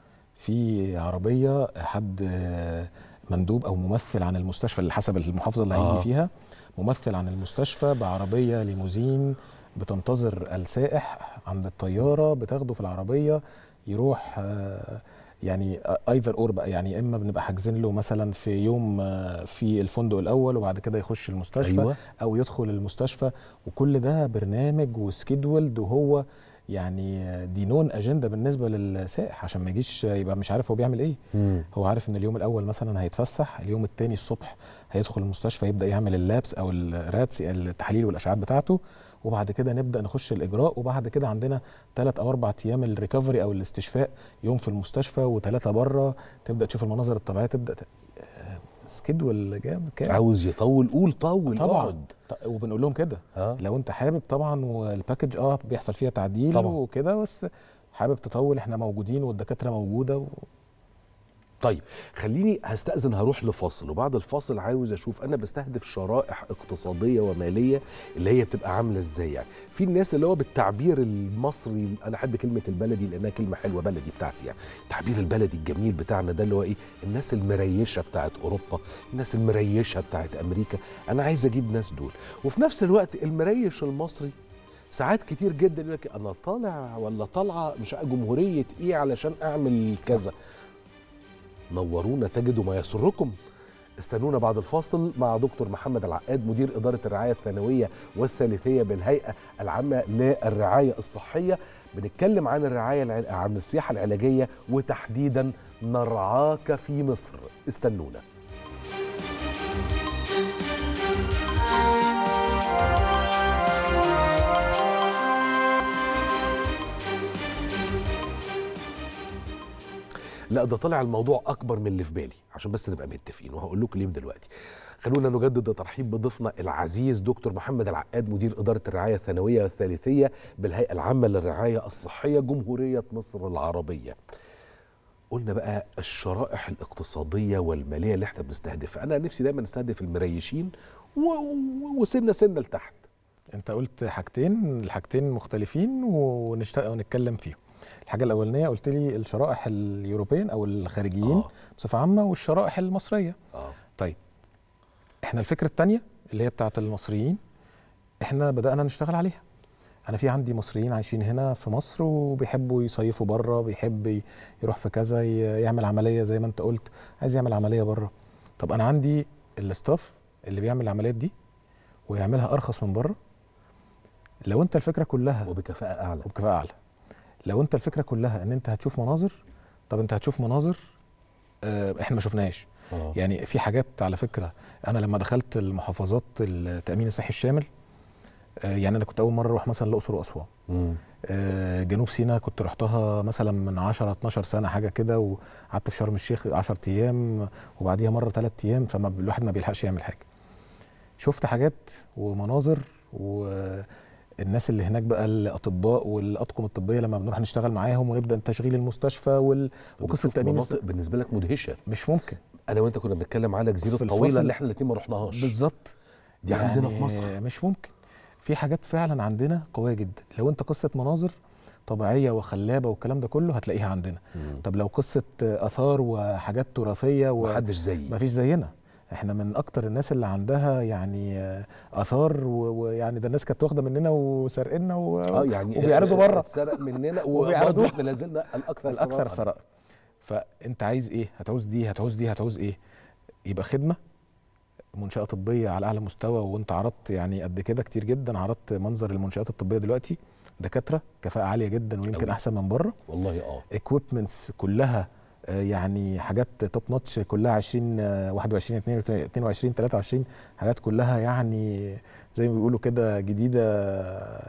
في عربيه حد آه مندوب او ممثل عن المستشفى اللي حسب المحافظه اللي هيجي آه. فيها ممثل عن المستشفى بعربيه ليموزين بتنتظر السائح عند الطياره بتاخده في العربيه يروح آه يعني ايذر اور بقى يعني اما بنبقى حاجزين له مثلا في يوم آه، في الفندق الاول وبعد كده يخش المستشفى أيوة. او يدخل المستشفى وكل ده برنامج وسكيدولد وهو يعني آه، دي نون اجنده بالنسبه للسائح عشان ما يجيش يبقى مش عارف هو بيعمل ايه مم. هو عارف ان اليوم الاول مثلا هيتفسح اليوم الثاني الصبح هيدخل المستشفى يبدا يعمل اللابس او الراتس التحاليل والاشعاعات بتاعته وبعد كده نبدا نخش الاجراء وبعد كده عندنا ثلاث او اربع ايام الريكفري او الاستشفاء يوم في المستشفى وثلاثه بره تبدا تشوف المناظر الطبيعيه تبدا ت... آه، سكيدول جامد كده عاوز يطول قول طول طبعا اقعد. ط- وبنقول لهم كده آه. لو انت حابب طبعا والباكج اه بيحصل فيها تعديل طبعا. وكده بس حابب تطول احنا موجودين والدكاتره موجوده و... طيب خليني هستأذن هروح لفاصل وبعد الفاصل عاوز اشوف انا بستهدف شرائح اقتصاديه وماليه اللي هي بتبقى عامله ازاي يعني في الناس اللي هو بالتعبير المصري انا احب كلمه البلدي لانها كلمه حلوه بلدي بتاعتي يعني التعبير البلدي الجميل بتاعنا ده اللي هو ايه الناس المريشه بتاعت اوروبا الناس المريشه بتاعت امريكا انا عايز اجيب ناس دول وفي نفس الوقت المريش المصري ساعات كتير جدا يقول لك انا طالع ولا طالعه مش جمهوريه ايه علشان اعمل كذا نورونا تجدوا ما يسركم استنونا بعد الفاصل مع دكتور محمد العقاد مدير إدارة الرعاية الثانوية والثالثية بالهيئة العامة للرعاية الصحية بنتكلم عن الرعاية الع- عن السياحة العلاجية وتحديدا نرعاك في مصر استنونا لا ده طلع الموضوع اكبر من اللي في بالي عشان بس نبقى متفقين وهقول لكم ليه من دلوقتي خلونا نجدد الترحيب بضيفنا العزيز دكتور محمد العقاد مدير اداره الرعايه الثانويه والثالثيه بالهيئه العامه للرعايه الصحيه جمهوريه مصر العربيه قلنا بقى الشرائح الاقتصاديه والماليه اللي احنا بنستهدفها انا نفسي دايما نستهدف المريشين و- و- وسنه سنه لتحت انت قلت حاجتين الحاجتين مختلفين ونشتغل ونتكلم فيهم الحاجه الاولانيه قلت لي الشرائح اليوروبيين او الخارجيين آه. بصفه عامه والشرائح المصريه اه طيب احنا الفكره الثانيه اللي هي بتاعه المصريين احنا بدانا نشتغل عليها انا في عندي مصريين عايشين هنا في مصر وبيحبوا يصيفوا بره بيحب ي- يروح في كذا ي- يعمل عمليه زي ما انت قلت عايز يعمل عمليه بره طب انا عندي الاستاف اللي بيعمل العمليات دي ويعملها ارخص من بره لو انت الفكره كلها وبكفاءه اعلى وبكفاءه اعلى لو انت الفكره كلها ان انت هتشوف مناظر طب انت هتشوف مناظر آه، احنا ما شفناهاش آه. يعني في حاجات على فكره انا لما دخلت المحافظات التامين الصحي الشامل آه، يعني انا كنت اول مره اروح مثلا الاقصر واسوان مم. آه، جنوب سيناء كنت رحتها مثلا من 10 12 سنه حاجه كده وقعدت في شرم الشيخ 10 ايام وبعديها مره 3 ايام فما الواحد ما بيلحقش يعمل حاجه شفت حاجات ومناظر والناس اللي هناك بقى الاطباء والاطقم الطبيه لما بنروح نشتغل معاهم ونبدا تشغيل المستشفى وال... وقصه بتشوف تامين مناطق الص- بالنسبه لك مدهشه مش ممكن انا وانت كنا بنتكلم على جزيره في طويله الفصل- اللي احنا الاثنين ما رحناهاش بالظبط دي عندنا في مصر مش ممكن في حاجات فعلا عندنا قويه جدا لو انت قصه مناظر طبيعيه وخلابه والكلام ده كله هتلاقيها عندنا طب لو قصه اثار وحاجات تراثيه محدش زيي مفيش زينا احنا من اكتر الناس اللي عندها يعني آه، اثار و- ويعني ده الناس كانت واخده مننا وسارقنا و... اه يعني وبيعرضوا بره اتسرق مننا وبيعرضوه. وبرضه احنا لازلنا الاكثر الاكثر ثراء. ثراء فانت عايز ايه هتعوز دي هتعوز دي هتعوز ايه يبقى خدمه منشاه طبيه على اعلى مستوى وانت عرضت يعني قد كده كتير جدا عرضت منظر المنشات الطبيه دلوقتي دكاتره كفاءه عاليه جدا ويمكن أوي. احسن من بره والله اه اكويبمنتس كلها آه، يعني حاجات توب نوتش كلها 20 آه، 21 22 23 حاجات كلها يعني زي ما بيقولوا كده جديده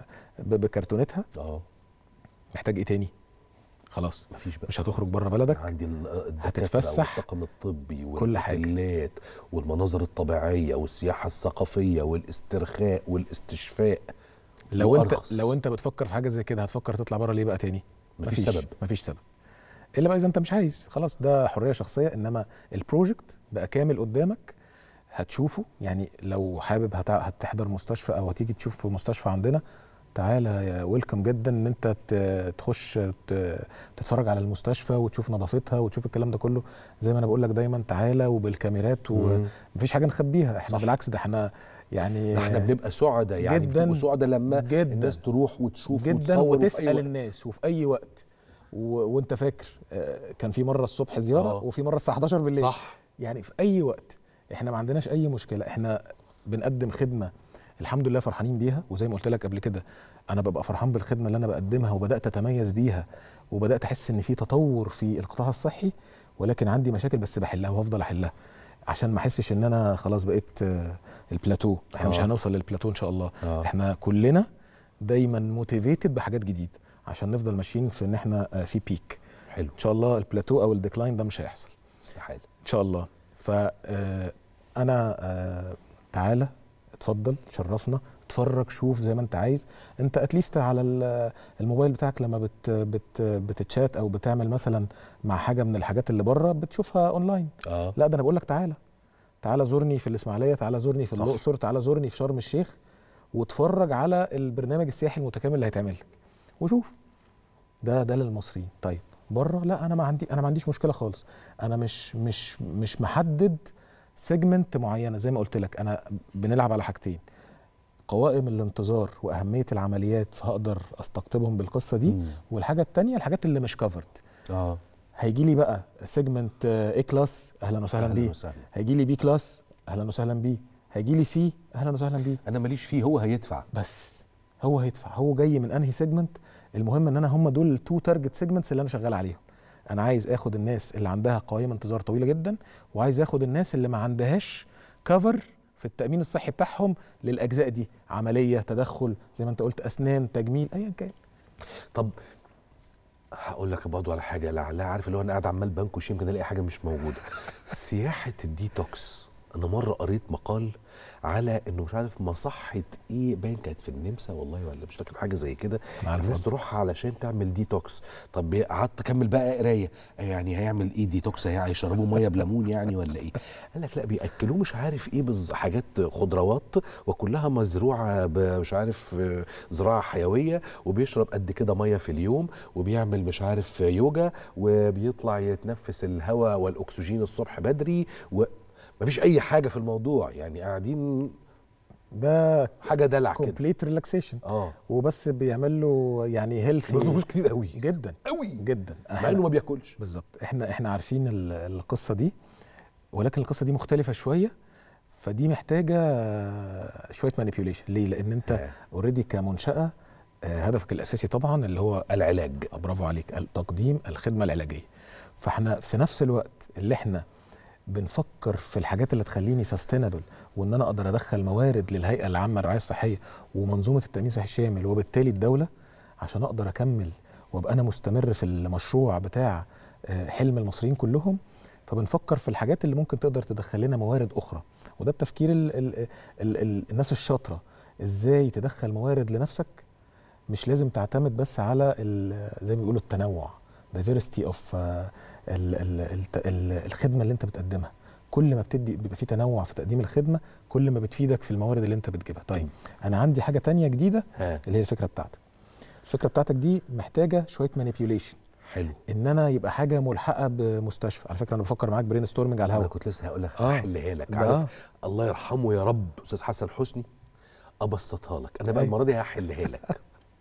ب- بكرتونتها اه محتاج ايه تاني خلاص مفيش بقى مش هتخرج بره بلدك عندي ال- الدكاترة هتتفسح والطاقم الطبي كل حاجة. والأوتيلات والمناظر الطبيعية والسياحة الثقافية والاسترخاء والاستشفاء لو انت وأرخص. لو انت بتفكر في حاجه زي كده هتفكر تطلع بره ليه بقى تاني مفيش سبب. مفيش سبب الا بقى اذا انت مش عايز خلاص ده حريه شخصيه انما البروجكت بقى كامل قدامك هتشوفه يعني لو حابب هتع- هتحضر مستشفى او هتيجي تشوف في مستشفى عندنا تعالى يا ويلكم جدا ان انت ت- تخش ت- تتفرج على المستشفى وتشوف نظافتها وتشوف الكلام ده كله زي ما انا بقول لك دايما تعالى وبالكاميرات مم. ومفيش حاجه نخبيها احنا بالعكس ده احنا يعني ده احنا بنبقى سعداء يعني جداً، بتبقوا سعداء لما جداً. الناس تروح وتشوف جدا وتصور وفي أي وتسال وقت. الناس وفي اي وقت و... وانت فاكر آه، كان في مره الصبح زياره آه. وفي مره الساعه 11 بالليل صح. يعني في اي وقت احنا ما عندناش اي مشكله احنا بنقدم خدمه الحمد لله فرحانين بيها وزي ما قلت لك قبل كده انا ببقى فرحان بالخدمه اللي انا بقدمها وبدات اتميز بيها وبدات احس ان في تطور في القطاع الصحي ولكن عندي مشاكل بس بحلها وهفضل احلها عشان ما احسش ان انا خلاص بقيت آه، البلاتو احنا مش آه. هنوصل للبلاتو ان شاء الله آه. احنا كلنا دايما موتيفيتد بحاجات جديده عشان نفضل ماشيين في ان احنا آه، في بيك حلو ان شاء الله البلاتو او الديكلاين ده مش هيحصل استحاله ان شاء الله فانا تعالى اتفضل شرفنا اتفرج شوف زي ما انت عايز انت اتليست على ال- الموبايل بتاعك لما بت بت بتتشات او بتعمل مثلا مع حاجه من الحاجات اللي بره بتشوفها اونلاين اه لا ده انا بقول لك تعالى تعالى زورني في الاسماعيليه تعالى زورني في صح. الاقصر تعالى زورني في شرم الشيخ واتفرج على البرنامج السياحي المتكامل اللي هيتعمل لك وشوف ده ده للمصريين طيب بره لا انا ما عندي انا ما عنديش مشكله خالص انا مش مش مش محدد سيجمنت معينه زي ما قلت لك انا بنلعب على حاجتين قوائم الانتظار واهميه العمليات فهقدر استقطبهم بالقصه دي مم. والحاجه الثانيه الحاجات اللي مش كفرد اه هيجي لي بقى سيجمنت اي كلاس اهلا وسهلا أهلاً بيه وسهلاً. هيجي لي بي كلاس اهلا وسهلا بيه هيجي لي سي اهلا وسهلا بيه انا ماليش فيه هو هيدفع بس هو هيدفع هو جاي من انهي سيجمنت المهم ان انا هم دول التو تارجت سيجمنتس اللي انا شغال عليهم انا عايز اخد الناس اللي عندها قوائم انتظار طويله جدا وعايز اخد الناس اللي ما عندهاش كفر في التامين الصحي بتاعهم للاجزاء دي عمليه تدخل زي ما انت قلت اسنان تجميل ايا كان طب هقول لك برضه على حاجه لعلها عارف اللي هو انا قاعد عمال بنكش يمكن الاقي حاجه مش موجوده سياحه الديتوكس انا مره قريت مقال على انه مش عارف مصحه ايه باين كانت في النمسا والله ولا مش فاكر حاجه زي كده عارف الناس قصدك. تروح علشان تعمل ديتوكس طب قعدت اكمل بقى قرايه يعني هيعمل ايه ديتوكس هي- هيشربوا ميه بليمون يعني ولا ايه قال لك لا بياكلوه مش عارف ايه بز حاجات خضروات وكلها مزروعه ب- مش عارف آه، زراعه حيويه وبيشرب قد كده ميه في اليوم وبيعمل مش عارف يوجا وبيطلع يتنفس الهواء والاكسجين الصبح بدري ومفيش اي حاجه في الموضوع يعني قاعدين ده حاجه دلع كده كومبليت ريلاكسيشن اه وبس بيعمل له يعني هيلثي بياخدوا فلوس كتير قوي جدا قوي جدا مع انه ما بياكلش بالظبط احنا احنا عارفين ال- القصه دي ولكن القصه دي مختلفه شويه فدي محتاجه شويه مانيبيوليشن ليه لان انت اوريدي كمنشاه آه، هدفك الاساسي طبعا اللي هو العلاج برافو عليك تقديم الخدمه العلاجيه فاحنا في نفس الوقت اللي احنا بنفكر في الحاجات اللي تخليني سستينبل وان انا اقدر ادخل موارد للهيئه العامه للرعايه الصحيه ومنظومه التامين الصحي الشامل وبالتالي الدوله عشان اقدر اكمل وابقى انا مستمر في المشروع بتاع آه، حلم المصريين كلهم فبنفكر في الحاجات اللي ممكن تقدر تدخل لنا موارد اخرى وده التفكير ال ال ال ال الناس الشاطره ازاي تدخل موارد لنفسك مش لازم تعتمد بس على ال- زي ما بيقولوا التنوع diversity of آه، ال- ال- الت- ال- الخدمه اللي انت بتقدمها كل ما بتدي بيبقى في تنوع في تقديم الخدمه كل ما بتفيدك في الموارد اللي انت بتجيبها طيب انا عندي حاجه تانية جديده ها. اللي هي الفكره بتاعتك الفكره بتاعتك دي محتاجه شويه مانيبيوليشن حلو ان انا يبقى حاجه ملحقه بمستشفى على فكره انا بفكر معاك برين ستورمنج على انا الهواء كنت لسه هقول لك آه. هحلها لك ده عارف آه. الله يرحمه يا رب استاذ حسن حسني ابسطها لك انا بقى أيوة. المره دي هحلها لك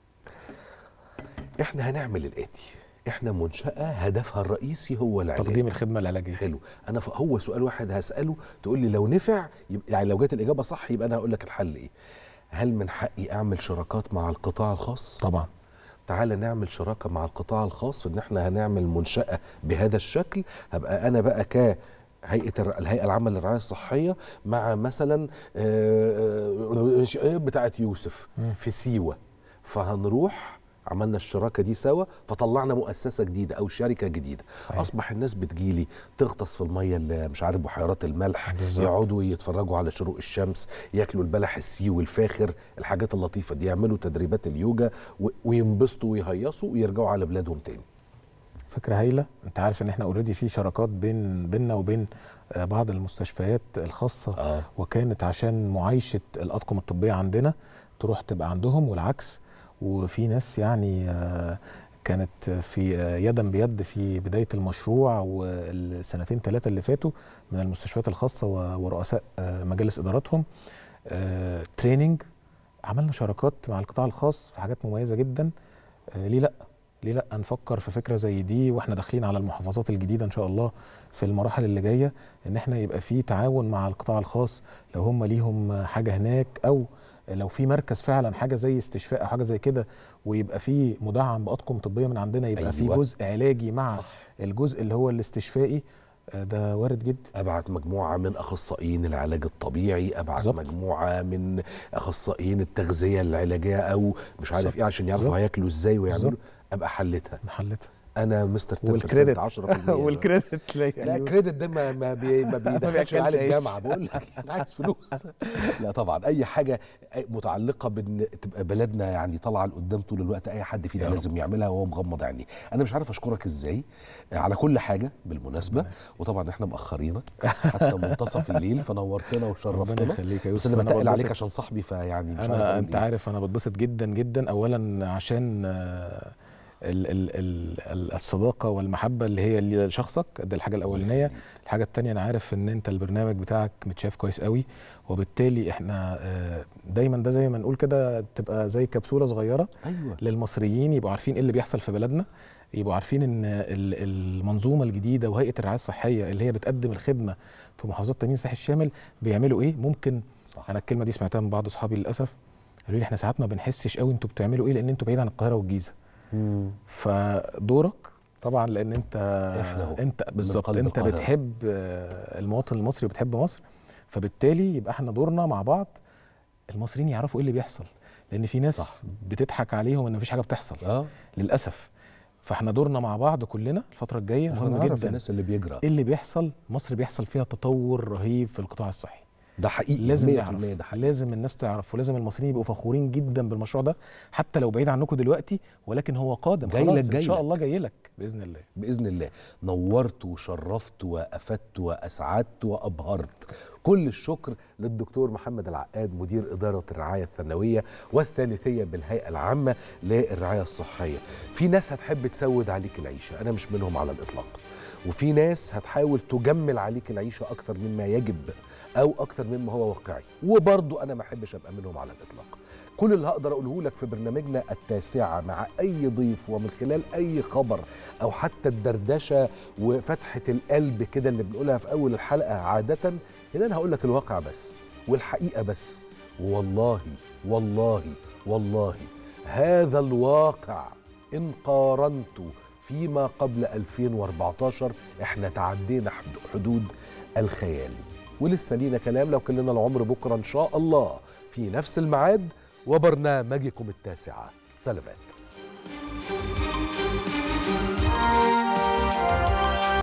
احنا هنعمل الاتي احنا منشاه هدفها الرئيسي هو العلاج تقديم الخدمه العلاجيه حلو انا ف... هو سؤال واحد هساله تقول لي لو نفع يبقى يعني لو جت الاجابه صح يبقى انا هقول لك الحل ايه هل من حقي اعمل شراكات مع القطاع الخاص طبعا تعالى نعمل شراكه مع القطاع الخاص في ان احنا هنعمل منشاه بهذا الشكل هبقى انا بقى ك هيئه الر- الهيئه العامه للرعايه الصحيه مع مثلا آه، آه، بتاعه يوسف مم. في سيوه فهنروح عملنا الشراكه دي سوا فطلعنا مؤسسه جديده او شركه جديده صحيح. اصبح الناس بتجيلي تغطس في الميه اللي مش عارف بحيرات الملح بالظبط. يقعدوا يتفرجوا على شروق الشمس ياكلوا البلح السيوي الفاخر الحاجات اللطيفه دي يعملوا تدريبات اليوجا و- وينبسطوا ويهيصوا ويرجعوا على بلادهم تاني فكره هايله انت عارف ان احنا اوريدي في شراكات بين بيننا وبين آه، بعض المستشفيات الخاصه آه. وكانت عشان معايشه الاطقم الطبيه عندنا تروح تبقى عندهم والعكس وفي ناس يعني آه، كانت في آه، يدا بيد في بدايه المشروع والسنتين ثلاثه اللي فاتوا من المستشفيات الخاصه و- ورؤساء آه، مجالس اداراتهم آه، تريننج عملنا شراكات مع القطاع الخاص في حاجات مميزه جدا آه، ليه لا ليه لا نفكر في فكره زي دي واحنا داخلين على المحافظات الجديده ان شاء الله في المراحل اللي جايه ان احنا يبقى في تعاون مع القطاع الخاص لو هم ليهم حاجه هناك او لو في مركز فعلا حاجه زي استشفاء او حاجه زي كده ويبقى في مدعم باطقم طبيه من عندنا يبقى أيوة. في أيوة. جزء علاجي مع صح. الجزء اللي هو الاستشفائي آه، ده وارد جدا ابعت مجموعه من اخصائيين العلاج الطبيعي ابعت بالظبط. مجموعه من اخصائيين التغذيه العلاجيه او مش عارف بالظبط. ايه عشان يعرفوا بالظبط. هياكلوا ازاي ويعملوا بالظبط. ابقى حلتها حلتها انا مستر 10% والكريدت 10% والكريدت لا الكريدت ده ما ما, بي ما بيدخلش بياكلش عيال عيش. الجامعه بقول لك انا عايز فلوس لا طبعا اي حاجه متعلقه بان تبقى بلدنا يعني طالعه لقدام طول الوقت اي حد فينا يا رب. لازم يعملها وهو مغمض عينيه انا مش عارف اشكرك ازاي على كل حاجه بالمناسبه وطبعا احنا مأخرينك حتى منتصف الليل فنورتنا ربنا وشرفتنا يخليك يا بس يوسف انا بتقل عليك بتبسط- عشان صاحبي فيعني مش عارف انا أقول انت إيه. عارف انا بتبسط جدا جدا اولا عشان آه، ال ال ال ال- الصداقه والمحبه اللي هي اللي لشخصك ده الحاجه الاولانيه الحاجه الثانيه انا عارف ان انت البرنامج بتاعك متشاف كويس قوي وبالتالي احنا آه، دايما ده زي ما نقول كده تبقى زي كبسوله صغيره ايوه للمصريين يبقوا عارفين ايه اللي بيحصل في بلدنا يبقوا عارفين ان ال- المنظومه الجديده وهيئه الرعايه الصحيه اللي هي بتقدم الخدمه في محافظات تامين الصحي الشامل بيعملوا ايه ممكن صح. انا الكلمه دي سمعتها من بعض اصحابي للاسف قالوا لي احنا ساعات ما بنحسش قوي انتوا بتعملوا ايه لان انتوا بعيد عن القاهره والجيزه فدورك طبعا لان انت إحنا هو انت من بالظبط قلب انت القاهرة. بتحب آه، المواطن المصري وبتحب مصر فبالتالي يبقى احنا دورنا مع بعض المصريين يعرفوا ايه اللي بيحصل لان في ناس صح. بتضحك عليهم ان مفيش حاجه بتحصل اه للاسف فاحنا دورنا مع بعض كلنا الفتره الجايه إحنا مهم نعرف جدا الناس اللي بيجرى ايه اللي بيحصل مصر بيحصل فيها تطور رهيب في القطاع الصحي ده حقيقي لازم 100% نعرف ده حقيقي لازم الناس تعرف ولازم المصريين يبقوا فخورين جدا بالمشروع ده حتى لو بعيد عنكم دلوقتي ولكن هو قادم جاي خلاص لك- جاي ان شاء لك. الله جاي لك باذن الله باذن الله نورت وشرفت وافدت واسعدت وابهرت كل الشكر للدكتور محمد العقاد مدير اداره الرعايه الثانويه والثالثيه بالهيئه العامه للرعايه الصحيه في ناس هتحب تسود عليك العيشه انا مش منهم على الاطلاق وفي ناس هتحاول تجمل عليك العيشه اكثر مما يجب او اكثر مما هو واقعي وبرضه انا ما احبش ابقى منهم على الاطلاق كل اللي هقدر اقوله لك في برنامجنا التاسعه مع اي ضيف ومن خلال اي خبر او حتى الدردشه وفتحه القلب كده اللي بنقولها في اول الحلقه عاده ان انا هقول لك الواقع بس والحقيقه بس والله والله والله هذا الواقع ان قارنته فيما قبل 2014 احنا تعدينا حد- حدود الخيال ولسه لينا كلام لو كان لنا العمر بكره ان شاء الله في نفس الميعاد وبرنامجكم التاسعه سلامات